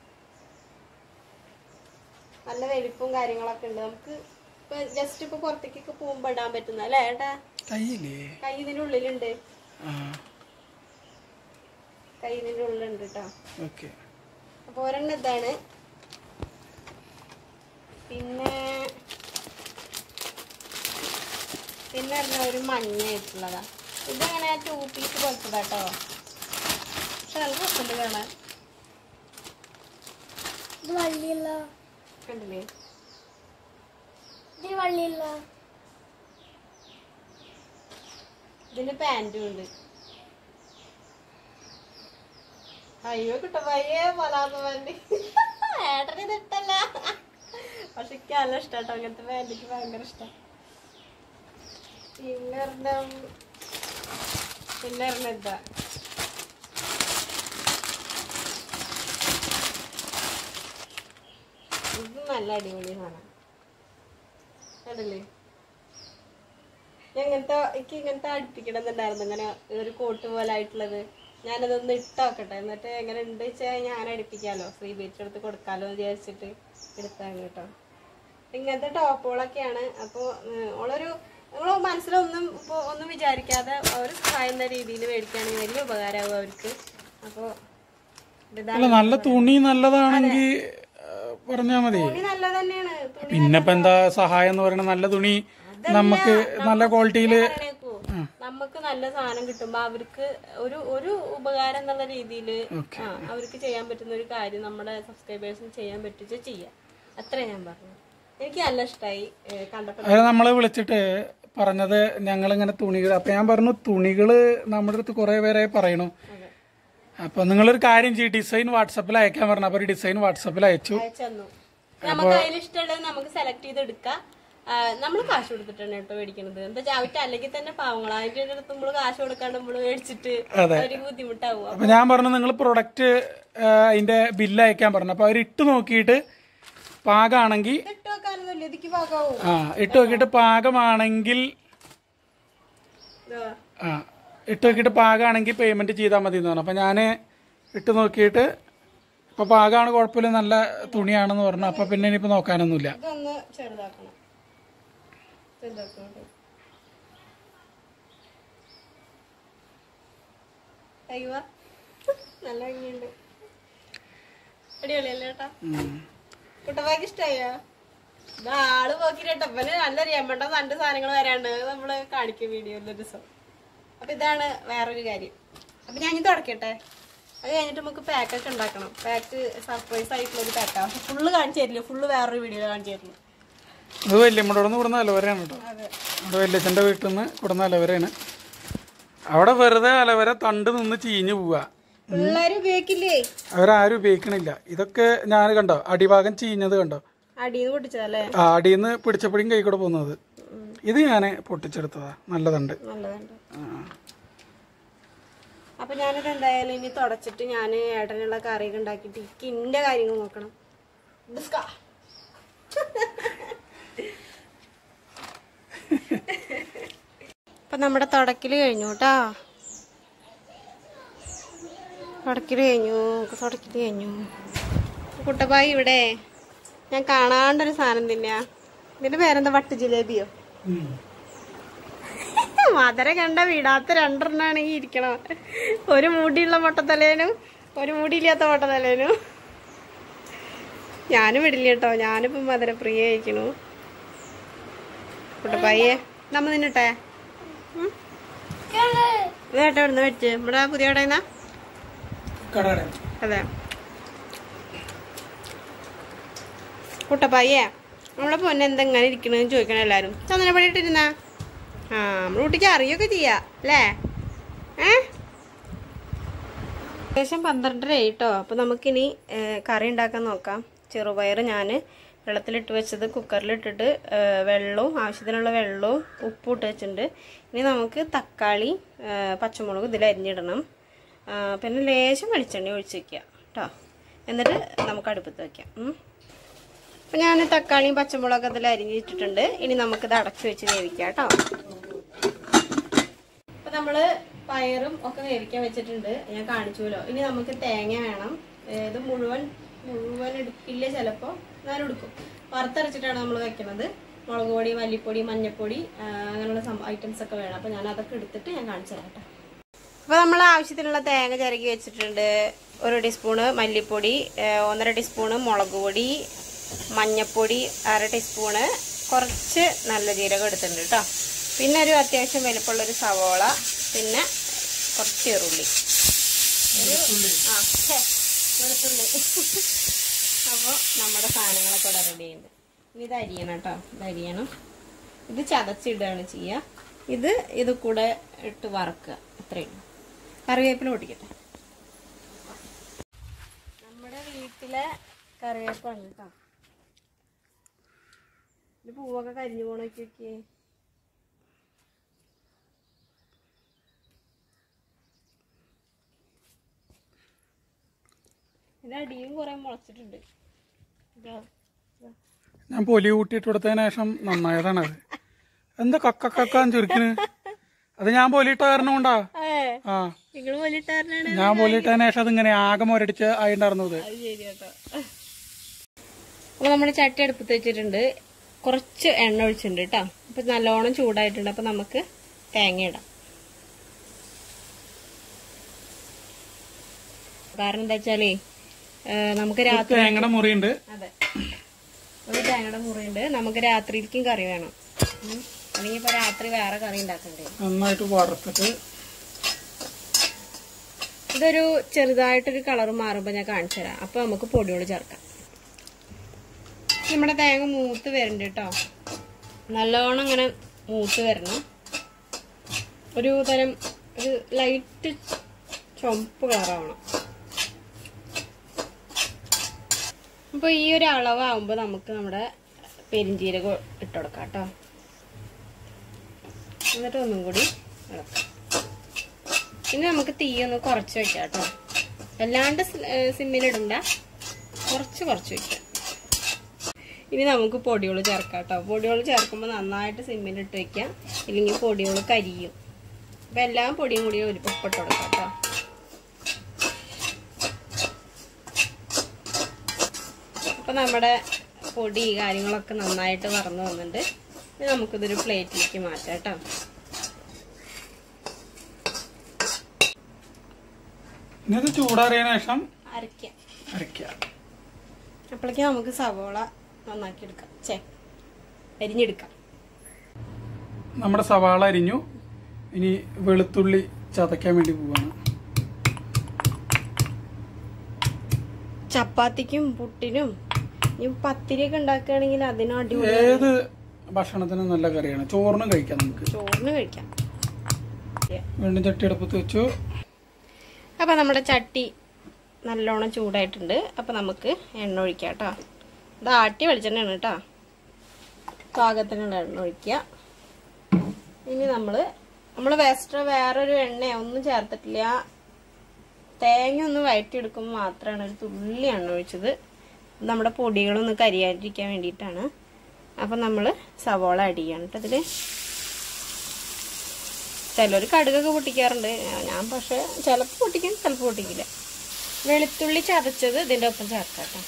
നല്ല വലിപ്പവും കാര്യങ്ങളൊക്കെ ഉണ്ട് നമുക്ക് ഇപ്പൊ ജസ്റ്റ് ഇപ്പൊ പുറത്തേക്കൊക്കെ പോകുമ്പോ ഇടാൻ പറ്റുന്ന അല്ലേ ഏട്ടാ കയ്യില്ലേ കൈ ഇതിന്റെ ഉള്ളിലുണ്ട് ആ കൈ ഇതിന്റെ ഉള്ളിലുണ്ട് കേട്ടോ ഓക്കെ അപ്പൊ ഒരെണ്ണം ഇതാണ് പിന്നെ പിന്നെ ഒരെണ്ണം ഒരു മഞ്ഞയായിട്ടുള്ളതാ ഇതങ്ങനെ ടൂ പീസ് പോലത്തതാട്ടോ പക്ഷെ നല്ല രസമുണ്ട് കാണാൻ ഇത് വള്ളിയില്ല കണ്ടില്ലേ ഇത് വള്ളിയില്ല ഇതിന്റെ പാൻറ്റും ഉണ്ട് അയ്യോ കിട്ടപ്പയ്യേ പലാത്ത പാൻറ് ഏട്ടന് ഇത് ഇഷ്ടല്ല പക്ഷെ എനിക്ക് നല്ല ഇഷ്ടാട്ടോ അങ്ങനത്തെ പാൻറ് എനിക്ക് ഭയങ്കര ഇഷ്ടം പിന്നെ ഒരെണ്ണം പിന്നെ ഒരെണ്ണം ഇതാ ഇത് നല്ല അടിപൊളി സാധനം കണ്ടില്ലേ ഞാൻ ഇങ്ങനത്തെ എനിക്ക് ഇങ്ങനത്തെ അടുപ്പിക്കണം എന്നുണ്ടായിരുന്നു ഇങ്ങനെ ഒരു കോട്ട് പോലെ ആയിട്ടുള്ളത് ഞാനതൊന്ന് ഇട്ടോക്കട്ടെ എന്നിട്ട് എങ്ങനെ ഉണ്ട് വെച്ചാൽ ഞാൻ അടുപ്പിക്കാലോ ഫ്രീ ബീച്ച് എടുത്ത് കൊടുക്കാലോ എന്ന് വിചാരിച്ചിട്ട് എടുത്താണ് കേട്ടോ ഇങ്ങനത്തെ ടോപ്പുകളൊക്കെയാണ് അപ്പോൾ ഓളൊരു നമ്മൾ മനസ്സിലൊന്നും ഇപ്പോൾ ഒന്നും വിചാരിക്കാതെ അവർ സഹായം എന്ന രീതിയിൽ മേടിക്കുകയാണെങ്കിൽ വലിയ ഉപകാരമാവും അവർക്ക് അപ്പോൾ ഇതാ അല്ല നല്ല തുണി നല്ലതാണെങ്കിൽ പറഞ്ഞാ മതി തുണി നല്ല തന്നെയാണ് തുണി പിന്നെ ഇപ്പൊ എന്താ സഹായം എന്ന് പറയുന്നത് നല്ല തുണി നമുക്ക് നല്ല ക്വാളിറ്റിയില് പറയണേക്കൂ. നമുക്ക് നല്ല സാധനം കിട്ടുമ്പോ അവർക്ക് ഒരു ഒരു ഉപകാരം എന്നുള്ള രീതിയിൽ അവർക്ക് ചെയ്യാൻ പറ്റുന്ന ഒരു കാര്യം നമ്മുടെ സബ്സ്ക്രൈബേഴ്സിന് ചെയ്യാൻ പറ്റിച്ച് ചെയ്യാം അത്രേ ഞാൻ പറഞ്ഞു എനിക്ക് നല്ല ഇഷ്ടമായി കണ്ടപ്പോ അത് നമ്മളെ വിളിച്ചിട്ട് പറഞ്ഞത് ഞങ്ങളിങ്ങനെ തുണികൾ അപ്പൊ ഞാൻ പറഞ്ഞു തുണികള് നമ്മുടെ അടുത്ത് കുറെ പേരെ പറയണു അപ്പൊ നിങ്ങളൊരു കാര്യം ചെയ്യും ഡിസൈൻ വാട്സപ്പിൽ അയക്കാൻ പറഞ്ഞു അപ്പൊ ഒരു ഡിസൈൻ വാട്സപ്പിൽ അയച്ചു അയച്ചു തന്നു നമുക്ക് അതിൽ ഇഷ്ടമുള്ളത് നമുക്ക് സെലക്ട് ചെയ്ത് എടുക്കാം നമ്മൾ കാശ് കൊടുത്തിട്ടാണ് കേട്ടോ മേടിക്കണത് എന്താ വെച്ചാൽ അവർക്ക് അല്ലെങ്കിൽ തന്നെ പാവങ്ങൾ അതിന്റെ അടുത്ത് നമ്മള് കാശ് കൊടുക്കാണ്ട് നമ്മള് മേടിച്ചിട്ട് അവർക്ക് ബുദ്ധിമുട്ടാവും അപ്പൊ ഞാൻ പറഞ്ഞു നിങ്ങൾ പ്രൊഡക്റ്റ് അതിന്റെ ബില്ല് അയക്കാൻ പറഞ്ഞു അപ്പൊ അവർ ഇട്ട് നോക്കിയിട്ട് പാകമാണെങ്കിൽ ഇട്ട് വെക്കാനൊന്നുമില്ല ഇതിക്ക് പാകാവും ആ ഇട്ട് നോക്കിയിട്ട് പാകമാണെങ്കിൽ ഇതാ. ആ ഇട്ട് നോക്കിയിട്ട് പാകമാണെങ്കിൽ പേയ്മെന്റ് ചെയ്താൽ മതി എന്ന് പറഞ്ഞു അപ്പൊ ഞാൻ ഇട്ട് നോക്കിയിട്ട് ഇപ്പൊ പാകമാണ് കുഴപ്പമില്ല നല്ല തുണിയാണെന്ന് പറഞ്ഞു അപ്പൊ പിന്നെ ഇനിയിപ്പോ നോക്കാനൊന്നുമില്ല ഇതൊന്ന് ചെറുതാക്കണം ചെറുതാക്കണം അയ്യോ നല്ല ഭംഗിയുണ്ട് അടിപൊളിയല്ലേ ചേട്ടാ കുട്ടപ്പാക്ക് ഇഷ്ടായോ ഇത് ആള് നോക്കിട്ടോ ഇവന് നല്ലൊരു എമ്മണ്ട രണ്ട് സാധനങ്ങൾ വരാണ്ട് അത് നമ്മള് കാണിക്കും വീഡിയോയിൽ ഒരു ദിവസം അപ്പൊ ഇതാണ് വേറൊരു കാര്യം അപ്പൊ ഞാൻ ഇനി തുടക്കട്ടെ അത് കഴിഞ്ഞിട്ട് നമുക്ക് പാക്കൊക്കെ ഉണ്ടാക്കണം പാക്ക് സർപ്രൈസ് ആയിട്ടുള്ള ഒരു പാക്കാണ് പക്ഷെ ഫുള്ള് കാണിച്ചു തരില്ല ഫുള്ള് വേറൊരു വീഡിയോ കാണിച്ചു തരുന്നു ഇത് വല്യമ്മയുടെ നിന്ന് കൊടുന്ന അലവരയാണ് കേട്ടോ അതെ അവിടെ വല്യച്ഛൻ്റെ വീട്ടിൽ നിന്ന് കൊടുന്ന അലവരയാണ് അവിടെ വെറുതെ അലവര തണ്ട് നിന്ന് ചീഞ്ഞു പോവുക പിള്ളേര് ഉപയോഗിക്കില്ലേ അവരാരും ഉപയോഗിക്കണില്ല ഇതൊക്കെ ഞാൻ കണ്ടോ അടിഭാഗം ചീഞ്ഞത് കണ്ടോ അടിയിൽ പൊട്ടിച്ചതല്ലേ ആ അടിയിൽ നിന്ന് പിടിച്ചപ്പോഴും കൈ കൂടെ പോകുന്നത് ഇത് ഞാൻ പൊട്ടിച്ചെടുത്തതാ നല്ലതുണ്ട് നല്ലതുണ്ട് ആ. അപ്പൊ ഞാനിത് എന്തായാലും ഇനി തുടച്ചിട്ട് ഞാൻ ഏട്ടനുള്ള കറിയൊക്കെ ഉണ്ടാക്കിയിട്ട് എനിക്ക് ഇന്റെ കാര്യങ്ങൾ നോക്കണം ഡിസ്കാ. അപ്പൊ നമ്മുടെ തുടക്കല് കഴിഞ്ഞു കേട്ടാ തുടക്കല് കഴിഞ്ഞു തുടക്കല് കഴിഞ്ഞു കുട്ടപ്പായി ഇവിടെ ഞാൻ കാണാണ്ടൊരു സാധനം തന്നെയാ ഇതിന്റെ പേരെന്താ വട്ട് ജിലേബിയോ ഉം. മധുര കണ്ട വിടാത്ത രണ്ടെണ്ണാണ് ഈ ഇരിക്കണം ഒരു മുടിയുള്ള മുട്ടത്തലേനും ഒരു മുടിയില്ലാത്ത മുട്ടത്തലേനും ഞാനും വിടില്ല കേട്ടോ ഞാനിപ്പോ മധുര പ്രിയ കഴിക്കണു കുട്ടപ്പായേ നമ്മ നിന്നിട്ടെ ഇത് കേട്ടോ ഇവിടുന്ന് വെച്ച് ഇവിടെ പുതിയ കടയുന്ന കടയുടെ അതെ കുട്ടപ്പായേ നമ്മളെ പൊന്നെ എന്തെങ്ങനെ ഇരിക്കണെന്ന് ചോദിക്കണം എല്ലാരും ചന്ദനപ്പടി ഇട്ടിരുന്നാ ആ നമ്മുടെ കുട്ടിക്ക് അറിയൊക്കെ ചെയ്യാ അല്ലേ ഏ ഏകദേശം പന്ത്രണ്ടര കേട്ടോ അപ്പൊ നമുക്കിനി ഏ, കറി ഉണ്ടാക്കാൻ നോക്കാം ചെറുപയർ ഞാൻ വെള്ളത്തിലിട്ട് വെച്ചത് കുക്കറിലിട്ടിട്ട് ഏ, വെള്ളവും ആവശ്യത്തിനുള്ള വെള്ളവും ഉപ്പും ഇട്ട് വെച്ചിട്ടുണ്ട് ഇനി നമുക്ക് തക്കാളി ഏ, പച്ചമുളക് ഇതിൽ അരിഞ്ഞിടണം ആ, പിന്നെ ലേശം വെളിച്ചെണ്ണ ഒഴിച്ച് വെക്കുക കേട്ടോ എന്നിട്ട് നമുക്ക് അടുപ്പത്ത് വെക്കാം ഉം. അപ്പൊ ഞാൻ തക്കാളിയും പച്ചമുളകൊക്കെ അതിൽ അരിഞ്ഞിട്ടിട്ടുണ്ട് ഇനി നമുക്കിത് അടച്ചു വെച്ച് വേവിക്കാം കേട്ടോ അപ്പൊ നമ്മള് പയറും ഒക്കെ വേവിക്കാൻ വെച്ചിട്ടുണ്ട് ഞാൻ കാണിച്ചുല്ലോ ഇനി നമുക്ക് തേങ്ങ വേണം ഏ, ഇത് മുഴുവൻ മുഴുവൻ എടുക്കില്ല ചിലപ്പോ ഞാൻ എടുക്കും വറുത്തരച്ചിട്ടാണ് നമ്മൾ വെക്കുന്നത് മുളക് പൊടി മല്ലിപ്പൊടി മഞ്ഞപ്പൊടി ആ, അങ്ങനെയുള്ള ഐറ്റംസ് ഒക്കെ വേണം അപ്പൊ ഞാൻ അതൊക്കെ എടുത്തിട്ട് ഞാൻ കാണിച്ചു തരാം കേട്ടോ അപ്പോൾ നമ്മൾ ആവശ്യത്തിനുള്ള തേങ്ങ ചിരകി വെച്ചിട്ടുണ്ട് ഒരു ടീസ്പൂണ് മല്ലിപ്പൊടി ഏഹ് ഒന്നര ടീസ്പൂണ് മുളക് പൊടി മഞ്ഞപ്പൊടി അര ടീസ്പൂണ് കുറച്ച് നല്ല ജീരകം എടുത്തിട്ടുണ്ട് കേട്ടോ പിന്നെ ഒരു അത്യാവശ്യം വലുപ്പമുള്ളൊരു സവോള പിന്നെ കുറച്ച് ചെറുള്ളി ഒരു ആ ഛേ, വെളുത്തുള്ളി അപ്പോൾ നമ്മുടെ സാധനങ്ങളൊക്കെ ഇവിടെ റെഡി ചെയ്യുന്നുണ്ട് ഇനി ഇത് അരിയണം കേട്ടോ ഇത് അരിയണം ഇത് ചതച്ചിടുകയാണ് ചെയ്യുക ഇത് ഇത് കൂടെ ഇട്ട് വറക്കുക അത്രയും കറിവേപ്പില പൊട്ടിക്കട്ടെ നമ്മുടെ വീട്ടിലെ കറിവേപ്പാണ് കേട്ടോ ഇത് പൂവൊക്കെ കരിഞ്ഞു പോണൊക്കെ നോക്കിയേ ഇതിന്റെ അടിയും കുറെ മുളച്ചിട്ടുണ്ട് ഇതാ ഇതാ. ഞാൻ പൊലി കൂട്ടിയിട്ട് കൊടുത്തതിന് ശേഷം നന്നായതാണത് എന്താ കക്ക കക്കാന്ന് ചുരുക്കിന് അത് ഞാൻ പൊലിയിട്ട കാരണം കൊണ്ടാ ഏ ആ നിങ്ങൾ വലിയിട്ടാരനാണ് ഞാൻ പൊലിയിട്ടതിന് ശേഷം അതിങ്ങനെ ആകെ മുരടിച്ച് ആയിണ്ടായിരുന്നത് അത് ശരി കേട്ടോ അപ്പൊ നമ്മുടെ ചട്ടി അടുപ്പത്ത് വെച്ചിട്ടുണ്ട് കുറച്ച് എണ്ണ ഒഴിച്ചിട്ടുണ്ട് കേട്ടോ അപ്പൊ നല്ലോണം ചൂടായിട്ടുണ്ട് അപ്പൊ നമുക്ക് തേങ്ങ ഇടാം കാരണം എന്താ വെച്ചാലേ ഏ, നമുക്ക് രാത്രി തേങ്ങയുടെ മുറിയുണ്ട് അതെ ഒരു തേങ്ങയുടെ മുറിയുണ്ട് നമുക്ക് രാത്രിയിലേക്കും കറി വേണം ഉം. അല്ലെങ്കിൽ ഇപ്പൊ രാത്രി വേറെ കറി ഉണ്ടാക്കണ്ടേ നന്നായിട്ട് വറുത്തിട്ട് ഇതൊരു ചെറുതായിട്ടൊരു കളർ മാറുമ്പോൾ ഞാൻ കാണിച്ചു തരാം അപ്പൊ നമുക്ക് പൊടിയോട് ചേർക്കാം നമ്മുടെ തേങ്ങ മൂത്ത് വരുന്നുണ്ട് കേട്ടോ നല്ലോണം ഇങ്ങനെ മൂത്ത് വരണം ഒരു തരം ഒരു ലൈറ്റ് ചുമപ്പ് കളറാവണം അപ്പൊ ഈ ഒരു അളവാകുമ്പോൾ നമുക്ക് നമ്മുടെ പെരിഞ്ചീരകം ഇട്ട് കൊടുക്കാം കേട്ടോ എന്നിട്ട് ഒന്നും കൂടി ഇളക്കാം ഇനി നമുക്ക് തീ ഒന്ന് കുറച്ച് വെക്കാം കേട്ടോ അല്ലാണ്ട് സിമ്മിലിടണ്ട കുറച്ച് കുറച്ച് വെക്കാം ഇനി നമുക്ക് പൊടികൾ ചേർക്കാം കേട്ടോ പൊടികൾ ചേർക്കുമ്പോൾ നന്നായിട്ട് സിമ്മിലിട്ട് വെക്കാം ഇല്ലെങ്കിൽ പൊടികൾ കരിയും അപ്പം എല്ലാം പൊടിയും കൂടി ഒരു ഉപ്പിട്ട് കൊടുക്കാം കേട്ടോ അപ്പം നമ്മുടെ പൊടി കാര്യങ്ങളൊക്കെ നന്നായിട്ട് വറന്നു വന്നിട്ടുണ്ട് ഇനി നമുക്കിതൊരു പ്ലേറ്റിലേക്ക് മാറ്റാം കേട്ടോ ഇനി ഇത് ചൂടാറിയതിനു ശേഷം അരയ്ക്കാം അരയ്ക്കുക അപ്പോഴേക്കും നമുക്ക് സവോള നന്നാക്കി എടുക്കാം ചേ അരിഞ്ഞെടുക്കാം നമ്മുടെ സവാള അരിഞ്ഞു ഇനി വെളുത്തുള്ളി ചതയ്ക്കാൻ വേണ്ടി പോവാണ് ചപ്പാത്തിക്കും പുട്ടിനും ഈ പത്തിരിയൊക്കെ ഉണ്ടാക്കുകയാണെങ്കിൽ അതിനും അടിപൊളി ഏത് ഭക്ഷണത്തിനും നല്ല കറിയാണ് ചോറിനും കഴിക്കാം നമുക്ക് ചോറിന് കഴിക്കാം വീണ്ടും ചട്ടി അടുപ്പത്ത് വെച്ചു അപ്പം നമ്മുടെ ചട്ടി നല്ലോണം ചൂടായിട്ടുണ്ട് അപ്പം നമുക്ക് എണ്ണ ഒഴിക്കാം കേട്ടോ ഇത് ആട്ടി വെളിച്ചെണ്ണയാണ് കേട്ടോ പാകത്തിനുള്ള എണ്ണ ഒഴിക്കുക ഇനി നമ്മൾ നമ്മൾ വേസ്റ്റ് വേറൊരു എണ്ണ ഒന്നും ചേർത്തിട്ടില്ല തേങ്ങ ഒന്ന് വഴറ്റിയെടുക്കുമ്പോൾ മാത്രമാണ് ഒരു തുള്ളി എണ്ണ ഒഴിച്ചത് നമ്മുടെ പൊടികളൊന്ന് കരിയാതിരിക്കാൻ വേണ്ടിയിട്ടാണ് അപ്പം നമ്മൾ സവോള ആഡ് ചെയ്യാണ് കേട്ടോ ഇതിൽ ചിലർ കടുകൊക്കെ പൊട്ടിക്കാറുണ്ട് ഞാ- ഞാൻ പക്ഷെ ചിലപ്പോൾ പൊട്ടിക്കും ചിലപ്പോൾ പൊട്ടിക്കില്ല വെളുത്തുള്ളി ചതച്ചത് ഇതിൻ്റെ ഒപ്പം ചേർക്കാം കേട്ടോ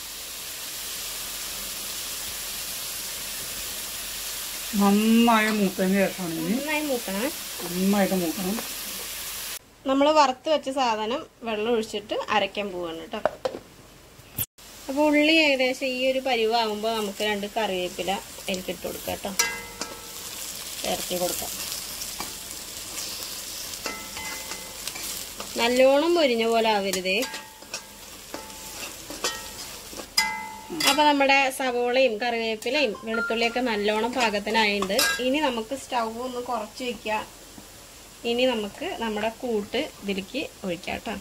നന്നായി മൂത്തതിന് ശേഷമാണ് ഇനി നന്നായി മൂക്കണം നന്നായിട്ട് മൂക്കണം നമ്മൾ വറുത്ത് വെച്ച സാധനം വെള്ളം ഒഴിച്ചിട്ട് അരയ്ക്കാൻ പോവാണ് കേട്ടോ അപ്പോൾ ഉള്ളി ഏകദേശം ഈ ഒരു പരിവാകുമ്പോൾ നമുക്ക് രണ്ട് കറിവേപ്പില എനിക്ക് ഇട്ട് കൊടുക്കാം കേട്ടോ ചേർത്തി കൊടുക്കാം നല്ലോണം പൊരിഞ്ഞ പോലെ ആവരുതേ അപ്പൊ നമ്മുടെ സവോളയും കറിവേപ്പിലയും വെളുത്തുള്ളിയൊക്കെ നല്ലോണം പാകത്തിനായിട്ടുണ്ട് ഇനി നമുക്ക് സ്റ്റൗ ഒന്ന് കുറച്ച് വെക്കുക ഇനി നമുക്ക് നമ്മുടെ കൂട്ട് ഇതിലേക്ക് ഒഴിക്കാം കേട്ടോ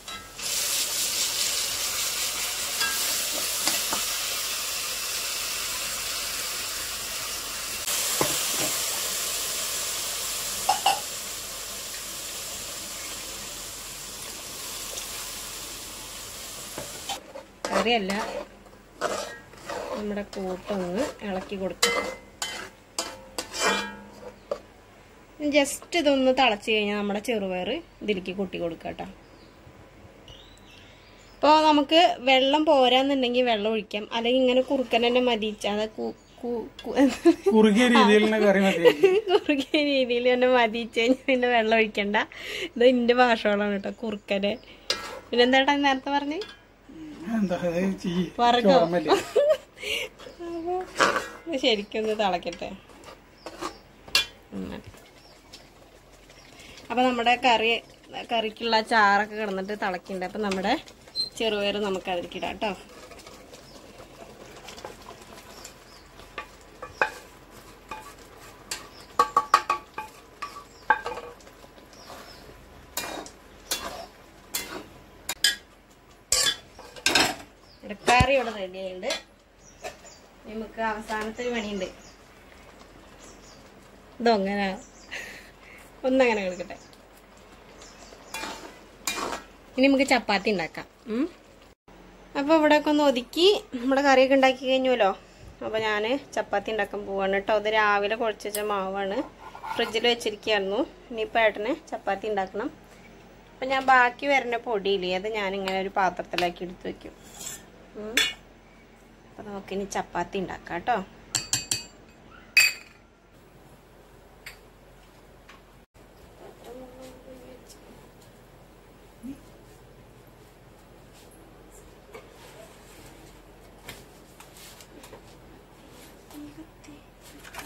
കറിയല്ല നമ്മുടെ കൂട്ടൊന്ന് ഇളക്കി കൊടുക്കുക ജസ്റ്റ് ഇതൊന്ന് തിളച്ച് കഴിഞ്ഞാൽ നമ്മുടെ ചെറുപയർ ഇതിലേക്ക് കൊട്ടി കൊടുക്കുക കേട്ടോ അപ്പോൾ നമുക്ക് വെള്ളം പോരാന്നുണ്ടെങ്കിൽ വെള്ളം ഒഴിക്കാം അല്ലെങ്കിൽ ഇങ്ങനെ കുറുക്കൻ തന്നെ മതിച്ച് അത് കു- കു- കു- കുറുകിയ രീതിയിൽ തന്നെ കറി മതി കുറുക്കിയ രീതിയിൽ തന്നെ മതിച്ച് കഴിഞ്ഞാൽ പിന്നെ വെള്ളം ഒഴിക്കണ്ട ഇത് എൻ്റെ ഭാഷകളാണ് കേട്ടോ കുറുക്കന് പിന്നെന്താട്ടാ നേരത്തെ പറഞ്ഞേ എന്താ അത് ചെയ്യ്. വറക്കോ? ചോറമല്ലേ? ഇത് ശരിക്കും ഒന്ന് തിളക്കട്ടെ ഉം. അപ്പൊ നമ്മുടെ കറി കറിക്കുള്ള ചാറൊക്കെ കിടന്നിട്ട് തിളക്കിണ്ട് അപ്പൊ നമ്മുടെ ചെറുപയർ നമുക്ക് അതിലേക്ക് ഇടാം കേട്ടോ ഇവിടെ കറി ഇവിടെ റെഡി ആയിട്ടുണ്ട് നമുക്ക് അവസാനത്തെ ഒരു പണിയുണ്ട് ഇതങ്ങനെ ഒന്നങ്ങനെ കിടക്കട്ടെ ഇനി നമുക്ക് ചപ്പാത്തി ഉണ്ടാക്കാം ഉം. അപ്പോൾ ഇവിടെയൊക്കെ ഒന്ന് ഒതുക്കി നമ്മുടെ കറിയൊക്കെ ഉണ്ടാക്കി കഴിഞ്ഞുവല്ലോ അപ്പോൾ ഞാൻ ചപ്പാത്തി ഉണ്ടാക്കാൻ പോവാണ് കേട്ടോ അത് രാവിലെ കുഴച്ച് വെച്ച മാവാണ് ഫ്രിഡ്ജിൽ വെച്ചിരിക്കുകയായിരുന്നു ഇനിയിപ്പോൾ ഏട്ടന് ചപ്പാത്തി ഉണ്ടാക്കണം അപ്പം ഞാൻ ബാക്കി വരുന്ന പൊടിയില്ലേ അത് ഞാനിങ്ങനെ ഒരു പാത്രത്തിലാക്കി എടുത്ത് വെക്കും ഉം. അപ്പോൾ നമുക്കിനി ചപ്പാത്തി ഉണ്ടാക്കാം കേട്ടോ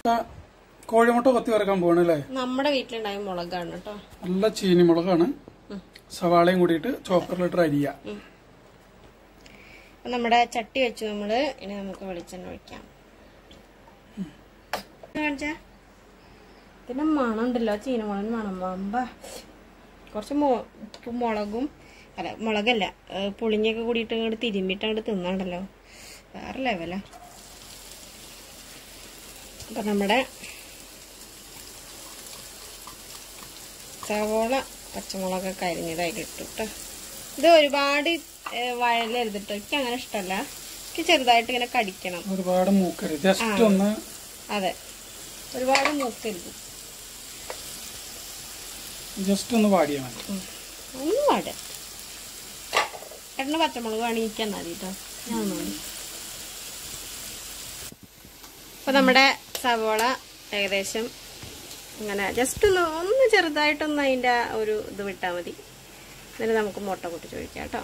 കോഴിമുട്ട കൊത്തി വറക്കാൻ പോവാണ് അല്ലേ നമ്മുടെ വീട്ടിലുണ്ടായ മുളകാണ് കേട്ടോ നല്ല ചീനി മുളകാണ് സവാളയും കൂടിയിട്ട് ചോപ്പറിലിട്ട് അരിയ അപ്പൊ നമ്മുടെ ചട്ടി വെച്ചു നമ്മള് ഇനി നമുക്ക് വെളിച്ചെണ്ണ ഒഴിക്കാം കാണിച്ചാ ഇതിന്റെ മണം ഉണ്ടല്ലോ ചീനമുളകിന് മണം വമ്പ കുറച്ച് മൊ- ഉപ്പും മുളകും അല്ല മുളകല്ല ഏ, പുളിഞ്ഞൊക്കെ കൂടിയിട്ട് അങ്ങോട്ട് തിരുമ്മിട്ട് അങ്ങോട്ട് തിന്നാണ്ടല്ലോ വേറെ ലെവലാ അപ്പൊ നമ്മുടെ സവോള പച്ചമുളകൊക്കെ അരിഞ്ഞതായിട്ട് ഇട്ടു കേട്ടോ ഇത് ഒരുപാട് വഴലരുത് കേട്ടോ എനിക്ക് അങ്ങനെ ഇഷ്ടമല്ല എനിക്ക് ചെറുതായിട്ട് ഇങ്ങനെ കടിക്കണം ഒരുപാട് മൂക്കരുത് ജസ്റ്റ് ഒന്ന് അതെ ഒരുപാട് മൂക്കരുത് ജസ്റ്റ് ഒന്ന് വാടിയാൽ മതി ഒന്നും പാട ഏട്ടന് പച്ചമുളക് വേണമെങ്കിൽ മതി കേട്ടോ ഞാൻ മതി അപ്പൊ നമ്മുടെ സവോള ഏകദേശം ഇങ്ങനെ ജസ്റ്റ് ഒന്ന് ഒന്ന് ചെറുതായിട്ടൊന്ന് അതിൻ്റെ ഒരു ഇത് വിട്ടാൽ മതി എന്നിട്ട് നമുക്ക് മുട്ട പൊട്ടിച്ച് ഒഴിക്കാം കേട്ടോ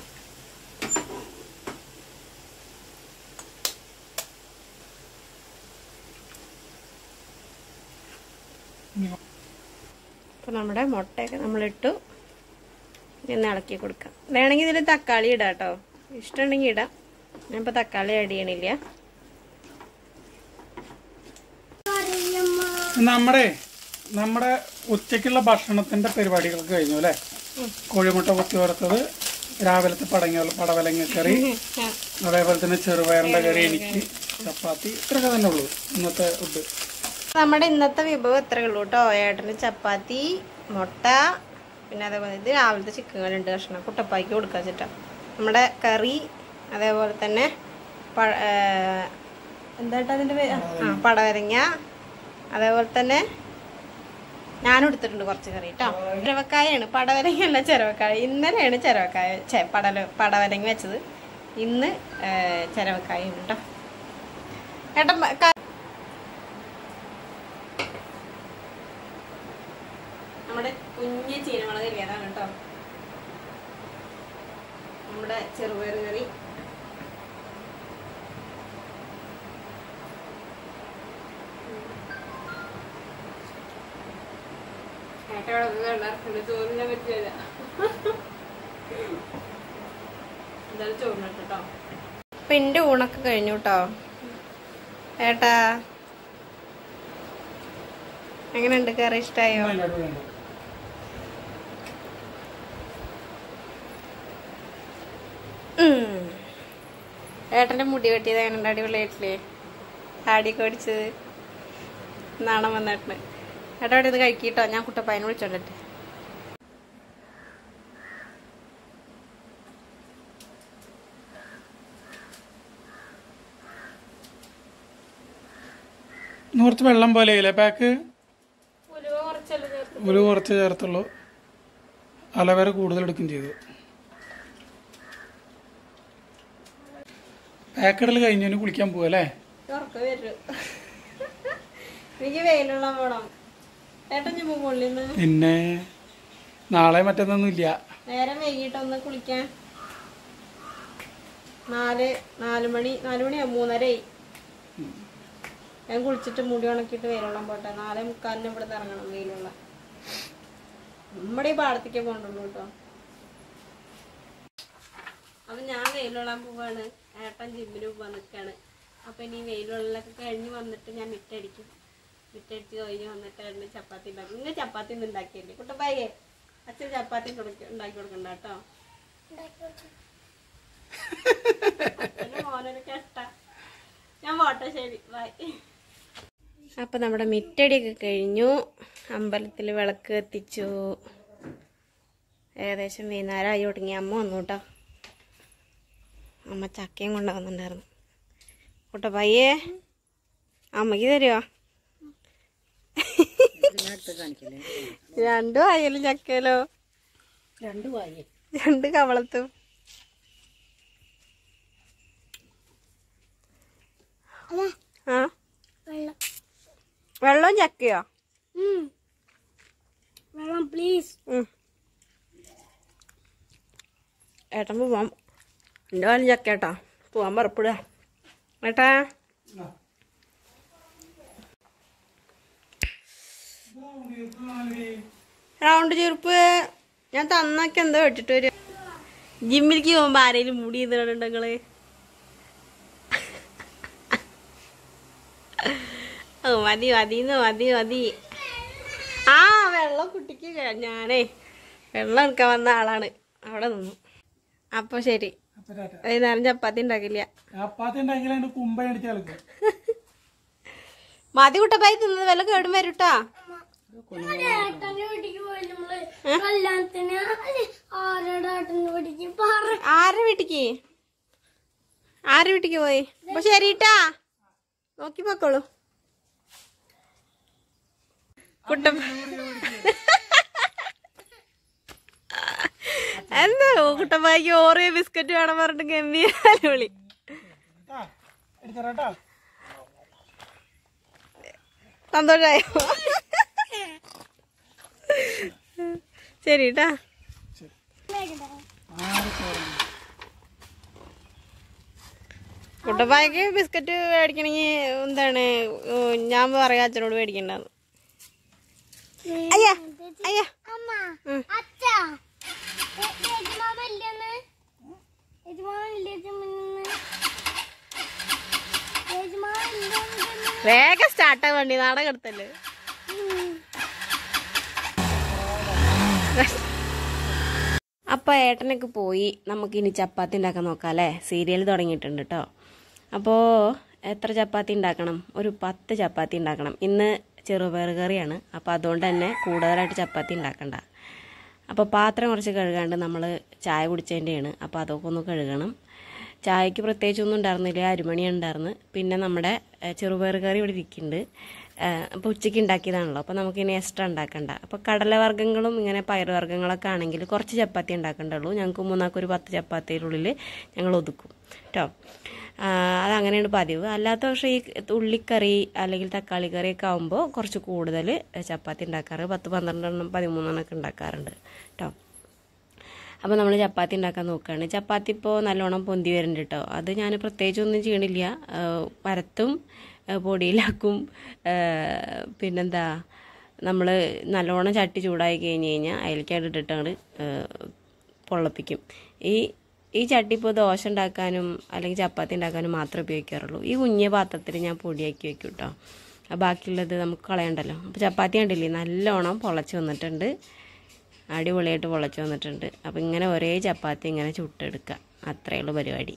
അപ്പൊ നമ്മുടെ മുട്ടയൊക്കെ നമ്മളിട്ടു ഇന്ന് ഇളക്കി കൊടുക്കാം വേണമെങ്കിൽ ഇതിൽ തക്കാളി ഇടാം കേട്ടോ ഇഷ്ടമുണ്ടെങ്കിൽ ഇടാം ഞാനിപ്പോൾ തക്കാളി ആഡ് ചെയ്യണില്ല നമ്മുടെ നമ്മുടെ ഉച്ചയ്ക്കുള്ള ഭക്ഷണത്തിന്റെ പരിപാടികളൊക്കെ കഴിഞ്ഞു അല്ലേ കോഴിമുട്ട കൊത്തി വറുത്തത് രാവിലത്തെ പടങ്ങ പടവലങ്ങ കറി അതേപോലെ തന്നെ ചെറുപയറിന്റെ കറി എനിക്ക് ചപ്പാത്തി ഇത്രയൊക്കെ തന്നെ ഉള്ളൂ ഇന്നത്തെ ഫുഡ് നമ്മുടെ ഇന്നത്തെ വിഭവം ഇത്രയേ ഉള്ളൂ കേട്ടോ ഏട്ടന് ചപ്പാത്തി മുട്ട പിന്നെ അതേപോലെ ഇത് രാവിലത്തെ ചിക്കൻ കറി ഉണ്ട് കഷ്ണം കുട്ടപ്പായ്ക്ക് കൊടുക്കുക വെച്ചിട്ടാ നമ്മുടെ കറി അതേപോലെ തന്നെ പഴ- ഏ, എന്തായിട്ടാ അതിന്റെ പേര് ആ പടവരങ്ങ അതേപോലെ തന്നെ ഞാനും എടുത്തിട്ടുണ്ട് കുറച്ച് കറി കേട്ടോ ചെരവക്കായാണ് പടവലങ്ങയല്ല ചെരവക്കായ ഇന്നലെയാണ് ചെരവക്കായ ഛെ, പടല പടവലങ്ങ വെച്ചത് ഇന്ന് ഏ, ചെരവക്കായാണ് കേട്ടോ ഏട്ടൻ പ- ക- നമ്മുടെ കുഞ്ഞ് ചീനമുളക് അതാണ് കേട്ടോ നമ്മുടെ ചെറുപയർ കറി ചോറിനെ പറ്റില്ല എന്തായാലും ചോറിന് കേട്ടോ അപ്പൊ എന്റെ ഊണൊക്കെ കഴിഞ്ഞു കേട്ടോ ഏട്ടാ എങ്ങനെയുണ്ട് കറി ഇഷ്ടായോ ഉം. ഏട്ടന്റെ മുടി വെട്ടിയത് എങ്ങനെ അടിപൊളിയായിട്ടില്ലേ ആടിയൊക്കെ ഓടിച്ചത് നാണം വന്നിട്ടുണ്ട് ഏട്ടാ ഇവിടെ ഇത് കഴിക്കിട്ടോ ഞാൻ കുട്ടപ്പായനെ വിളിച്ചോണ്ടിട്ട് ഇന്ന് കുറച്ച് വെള്ളം പോലെ ഇല്ലേ പാക്ക് ഉലുവ കുറച്ചല്ലേ ചേർത്ത് ഒരു കുറച്ച് ചേർത്തുള്ളൂ അലവര കൂടുതൽ എടുക്കുകയും ചെയ്തു പാക്കിടൽ കഴിഞ്ഞതിന് കുളിക്കാൻ പോവാ അല്ലേ ഉറക്കം വരും എനിക്ക് വെയിലുള്ള പോണം ഏട്ടൻ ചുമ്മാ കൊള്ളിന്ന് പിന്നെ നാളെ മറ്റന്നൊന്നും ഇല്ല നേരം വൈകിട്ടൊന്ന് കുളിക്കാൻ നാല് നാല് മണി നാല് മണിയാ മൂന്നരയായി ഞാൻ കുളിച്ചിട്ട് മുടി ഉണക്കിയിട്ട് വെയിലുള്ള പോട്ടെ നാലേ മുക്കാലിന് ഇവിടെ ഇറങ്ങണം വെയിലുള്ള നമ്മുടെ ഈ പാടത്തേക്ക് പോകണ്ടുള്ളൂ കേട്ടോ അപ്പൊ ഞാൻ വെയിലുള്ളാൻ പോവാണ് ഏട്ടൻ ജിമ്മിന് പോവാൻ നിൽക്കാണ് അപ്പൊ ഇനി വെയിലുള്ളൊക്കെ കഴിഞ്ഞ് വന്നിട്ട് ഞാൻ മിറ്റടിക്കും മിറ്റടിച്ച് കഴിഞ്ഞ് വന്നിട്ട് ഏട്ടന് ചപ്പാത്തി ഉണ്ടാക്കും ഇന്ന് ചപ്പാത്തി ഒന്നും ഉണ്ടാക്കിയല്ലേ കുട്ടപ്പായേ അച്ഛൻ ചപ്പാത്തി കൊടുക്ക- ഉണ്ടാക്കി കൊടുക്കണ്ട കേട്ടോ അച്ഛനും മോനൊരു കഷ്ട ഞാൻ പോട്ടെ ശരി ബൈ അപ്പൊ നമ്മുടെ മിറ്റടിയൊക്കെ കഴിഞ്ഞു അമ്പലത്തിൽ വിളക്ക് കത്തിച്ചു ഏകദേശം വൈകുന്നേരമായി തുടങ്ങി അമ്മ വന്നു കേട്ടോ അമ്മ ചക്കയും കൊണ്ടുവന്നിട്ടുണ്ടായിരുന്നു കൂട്ട പയ്യേ അമ്മക്ക് തരുമോ രണ്ടു ആയാലും ചക്കയിലോ രണ്ടു വായി രണ്ട് കവളത്തും ആ വെള്ളം വെള്ളവും ചക്കയോ ഉം. വെള്ളം പ്ലീസ് ഉം. ഏട്ടൻ പോവാം എൻ്റെ കാലം ചക്ക ഏട്ടാ പോവാൻ പുറപ്പെടുക ഏട്ടാ റൗണ്ട് ചെറുപ്പ് ഞാൻ തന്നൊക്കെ എന്തോ ഇട്ടിട്ട് വരും ജിമ്മിലേക്ക് പോകുമ്പോ ആരെങ്കിലും മുടി ചെയ്തിട്ടുണ്ട് നിങ്ങള് ഓ മതി മതിന്ന് മതി മതി ആ വെള്ളം കുട്ടിക്ക് ക- ഞാനേ വെള്ളം എടുക്കാൻ വന്ന ആളാണ് അവിടെ നിന്നു അപ്പൊ ശരി അപ്പൊ ടാറ്റ. വൈകുന്നേരം ചപ്പാത്തി ഉണ്ടാക്കില്ല ചപ്പാത്തി ഉണ്ടെങ്കിൽ കുമ്പ അടിച്ച് കളിക്കും മതി കുട്ടപ്പായി തിന്നത് വല്ല കേടും വരൂട്ടാ ഏട്ടന്റെ വീട്ടിക്ക് പോയി നമ്മള് കല്യാണത്തിന് ആരുടെ ഏട്ടന്റെ വീട്ടിക്ക് പറ ആരുടെ വീട്ടിക്ക് ആരുടെ വീട്ടിക്ക് പോയി അപ്പൊ ശരിട്ടാ നോക്കി പോക്കോളൂ കുട്ടപ്പ എന്താ കുട്ടപ്പായ്ക്ക് ഓറിയോ ബിസ്ക്കറ്റ് വേണം പറഞ്ഞിട്ട് ഗംഭീര വിളി എടുത്തരാട്ടാ സന്തോഷായോ ശരിട്ടാ കുട്ടപ്പായ്ക്ക് ബിസ്ക്കറ്റ് മേടിക്കണമെങ്കിൽ എന്താണ് ഉം, ഞാൻ പറയാം അച്ഛനോട് മേടിക്കണ്ടെന്ന് അയ്യാ അയ്യാ അമ്മ ഉം. അച്ഛ യജമാൻ വല്യന്ന് യജമാൻ വലിയ യജമാൻ വല്യന്ന് വേഗം സ്റ്റാർട്ടാ വണ്ടി നാടകം എടുത്തല്ലേ അപ്പൊ ഏട്ടനൊക്കെ പോയി നമുക്ക് ഇനി ചപ്പാത്തി ഉണ്ടാക്കാൻ നോക്കാം അല്ലേ സീരിയൽ തുടങ്ങിയിട്ടുണ്ട് കേട്ടോ അപ്പോൾ എത്ര ചപ്പാത്തി ഉണ്ടാക്കണം ഒരു പത്ത് ചപ്പാത്തി ഉണ്ടാക്കണം ഇന്ന് ചെറുപയർ കറിയാണ് അപ്പോൾ അതുകൊണ്ട് തന്നെ കൂടുതലായിട്ട് ചപ്പാത്തി ഉണ്ടാക്കണ്ട അപ്പോൾ പാത്രം കുറച്ച് കഴുകാണ്ട് നമ്മൾ ചായ കുടിച്ചതിൻ്റെയാണ് അപ്പോൾ അതൊക്കെ ഒന്ന് കഴുകണം ചായക്ക് പ്രത്യേകിച്ചൊന്നും ഉണ്ടായിരുന്നില്ല അരിമണി ഉണ്ടായിരുന്നു പിന്നെ നമ്മുടെ ഏഹ്, ചെറുപയർ കറി ഇവിടെ ഇരിക്കുന്നുണ്ട് അപ്പോൾ ഉച്ചയ്ക്ക് ഉണ്ടാക്കിയതാണല്ലോ അപ്പോൾ നമുക്കിനി എക്സ്ട്രാ ഉണ്ടാക്കണ്ട അപ്പോൾ കടലവർഗ്ഗങ്ങളും ഇങ്ങനെ പയറുവർഗ്ഗങ്ങളൊക്കെ ആണെങ്കിൽ കുറച്ച് ചപ്പാത്തി ഉണ്ടാക്കണ്ടുള്ളൂ ഞങ്ങൾക്ക് മൂന്നാൾക്ക് ഒരു പത്ത് ചപ്പാത്തിയുടെ ഞങ്ങൾ ഒതുക്കും കേട്ടോ ആ, അതങ്ങനെയാണ് പതിവ് അല്ലാത്ത പക്ഷേ ഈ ഉള്ളിക്കറി അല്ലെങ്കിൽ തക്കാളി കറിയൊക്കെ ആകുമ്പോൾ കുറച്ച് കൂടുതൽ ചപ്പാത്തി ഉണ്ടാക്കാറ് പത്ത് പന്ത്രണ്ടെണ്ണം പതിമൂന്നെണ്ണമൊക്കെ ഉണ്ടാക്കാറുണ്ട് കേട്ടോ അപ്പോൾ നമ്മൾ ചപ്പാത്തി ഉണ്ടാക്കാൻ നോക്കുകയാണ് ചപ്പാത്തി ഇപ്പോൾ നല്ലോണം പൊന്തി വരുന്നുണ്ട് കേട്ടോ അത് ഞാൻ പ്രത്യേകിച്ചൊന്നും ചെയ്യണില്ല ആ, പരത്തും ആ, പൊടിയിലാക്കും ആ, പിന്നെന്താ നമ്മൾ നല്ലോണം ചട്ടി ചൂടായി കഴിഞ്ഞ് കഴിഞ്ഞാൽ അതിലേക്കായിട്ട് ഇട്ടിട്ടാണ് പൊള്ളപ്പിക്കും ഈ ഈ ചട്ടി ഇപ്പോൾ ദോശ ഉണ്ടാക്കാനും അല്ലെങ്കിൽ ചപ്പാത്തി ഉണ്ടാക്കാനും മാത്രമേ ഉപയോഗിക്കാറുള്ളൂ ഈ കുഞ്ഞ പാത്രത്തിൽ ഞാൻ പൊടിയാക്കി വെക്കും കേട്ടോ ആ ബാക്കിയുള്ളത് നമുക്ക് കളയണ്ടല്ലോ അപ്പോൾ ചപ്പാത്തി കണ്ടില്ലേ നല്ലോണം പൊളച്ച് വന്നിട്ടുണ്ട് അടിപൊളിയായിട്ട് പൊളച്ച് വന്നിട്ടുണ്ട് അപ്പോൾ ഇങ്ങനെ ഒരേ ചപ്പാത്തി ഇങ്ങനെ ചുട്ടെടുക്കുക അത്രയേ ഉള്ളൂ പരിപാടി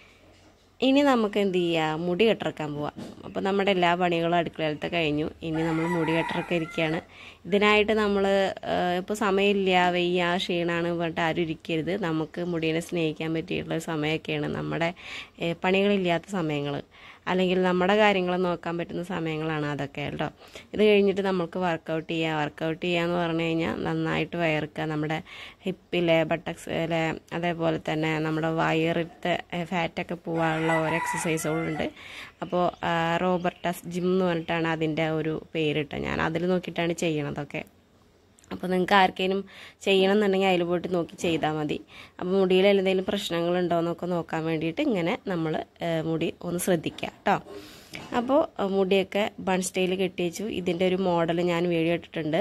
ഇനി നമുക്ക് എന്ത് ചെയ്യുക മുടി കെട്ടിറക്കാൻ പോവാം അപ്പോൾ നമ്മുടെ എല്ലാ പണികളും അടുക്കളയിലത്തെ കഴിഞ്ഞു ഇനി നമ്മൾ മുടി കെട്ടിറക്കം ഇരിക്കുകയാണ് ഇതിനായിട്ട് നമ്മൾ ഇപ്പോൾ സമയമില്ല വയ്യ ക്ഷീണമാണ് പറഞ്ഞിട്ട് ആരും ഇരിക്കരുത് നമുക്ക് മുടീനെ സ്നേഹിക്കാൻ പറ്റിയിട്ടുള്ള സമയമൊക്കെയാണ് നമ്മുടെ ഏഹ്, പണികളില്ലാത്ത സമയങ്ങൾ അല്ലെങ്കിൽ നമ്മുടെ കാര്യങ്ങൾ നോക്കാൻ പറ്റുന്ന സമയങ്ങളാണ് അതൊക്കെ കേട്ടോ ഇത് കഴിഞ്ഞിട്ട് നമുക്ക് വർക്കൗട്ട് ചെയ്യുക വർക്കൗട്ട് ചെയ്യുക എന്ന് പറഞ്ഞു കഴിഞ്ഞാൽ നന്നായിട്ട് വയർക്കുക നമ്മുടെ ഹിപ്പിലെ ബട്ടക്സിലെ അതേപോലെ തന്നെ നമ്മുടെ വയറിലത്തെ ഫാറ്റൊക്കെ പോകാനുള്ള ഓരോ എക്സസൈസുകളുണ്ട് അപ്പോൾ റോബർട്ടസ് ജിം എന്ന് പറഞ്ഞിട്ടാണ് അതിൻ്റെ ഒരു പേരിട്ട് ഞാൻ അതിൽ നോക്കിയിട്ടാണ് ചെയ്യണതൊക്കെ അപ്പോൾ നിങ്ങൾക്ക് ആർക്കെങ്കിലും ചെയ്യണം എന്നുണ്ടെങ്കിൽ അതിൽ പോയിട്ട് നോക്കി ചെയ്താൽ മതി അപ്പോൾ മുടിയിൽ എന്തെങ്കിലും പ്രശ്നങ്ങളുണ്ടോ എന്നൊക്കെ നോക്കാൻ വേണ്ടിയിട്ട് ഇങ്ങനെ നമ്മൾ മുടി ഒന്ന് ശ്രദ്ധിക്കുക കേട്ടോ അപ്പോൾ ഏഹ്, മുടിയൊക്കെ ബൺ സ്റ്റൈൽ കെട്ടി വെച്ചു ഇതിൻ്റെ ഒരു മോഡൽ ഞാൻ വീഡിയോ ഇട്ടിട്ടുണ്ട്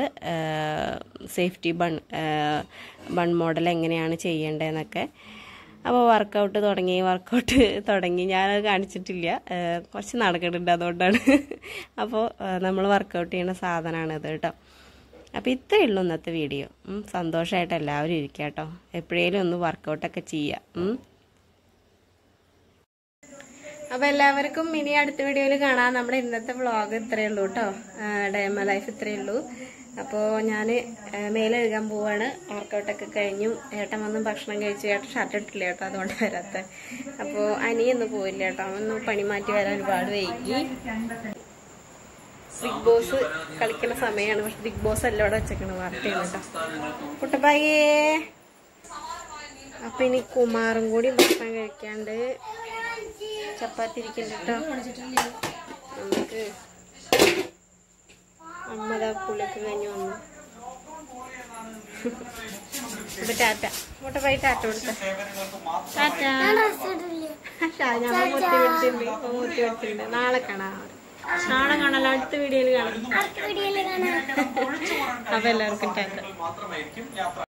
സേഫ്റ്റി ബൺ ബൺ മോഡൽ എങ്ങനെയാണ് ചെയ്യേണ്ടതെന്നൊക്കെ അപ്പോൾ വർക്കൗട്ട് തുടങ്ങി വർക്കൗട്ട് തുടങ്ങി ഞാനത് കാണിച്ചിട്ടില്ല ഏഹ്, കുറച്ച് നടക്കുന്നുണ്ട് അതുകൊണ്ടാണ് അപ്പോൾ നമ്മൾ വർക്കൗട്ട് ചെയ്യുന്ന സാധനമാണിത് കേട്ടോ അപ്പോൾ ഇത്രയേ ഉള്ളൂ ഇന്നത്തെ വീഡിയോ ഉം, സന്തോഷമായിട്ട് എല്ലാവരും ഇരിക്കുക കേട്ടോ എപ്പോഴേലും ഒന്ന് വർക്കൗട്ടൊക്കെ ചെയ്യുക ഉം. അപ്പോൾ എല്ലാവർക്കും ഇനി അടുത്ത വീഡിയോയിൽ കാണാം നമ്മുടെ ഇന്നത്തെ വ്ളോഗ് ഇത്രയേ ഉള്ളൂ കേട്ടോ ഡയമ ലൈഫ് ഇത്രയേ ഉള്ളൂ അപ്പോൾ ഞാൻ മേലെ എഴുകാൻ പോവാണ് വർക്കൗട്ടൊക്കെ കഴിഞ്ഞു ഏട്ടൻ വന്ന് ഭക്ഷണം കഴിച്ചു ഏട്ടൻ ഷർട്ട് ഇട്ടില്ല കേട്ടോ അതുകൊണ്ട് വരാത്ത അപ്പോൾ അനിയൊന്നും പോയില്ല കേട്ടോ ഒന്ന് പണി മാറ്റി വരാൻ ഒരുപാട് വൈകി ബിഗ് ബോസ് കളിക്കുന്ന സമയമാണ് പക്ഷെ ബിഗ് ബോസ് എല്ലാം ഇവിടെ വെച്ചേക്കണ വാർത്തയാണ് കേട്ടോ കുട്ടപ്പായേ അപ്പൊ ഇനി കുമാറും കൂടി ഭക്ഷണം കഴിക്കാണ്ട് ചപ്പാത്തി ഇരിക്കുന്നുണ്ട് കേട്ടോ നമുക്ക് അമ്മതാ പുളിയൊക്കെ കഴിഞ്ഞ് വന്നു അപ്പൊ ടാറ്റ കുട്ടപ്പായി ടാറ്റ കൊടുത്ത ടാറ്റ ഡ്രസ് ഇടില്ലേ ഞാൻ മുത്തി പിടിച്ചിട്ടുണ്ട് മുത്തി പിടിച്ചിട്ടുണ്ട് നാളെ കാണാം നാളെ കാണാലോ അടുത്ത വീഡിയോയിൽ കാണാം അടുത്ത വീഡിയോയിൽ കാണാം അപ്പൊ എല്ലാവർക്കും ടാറ്റ മാത്രമായിരിക്കും യാത്ര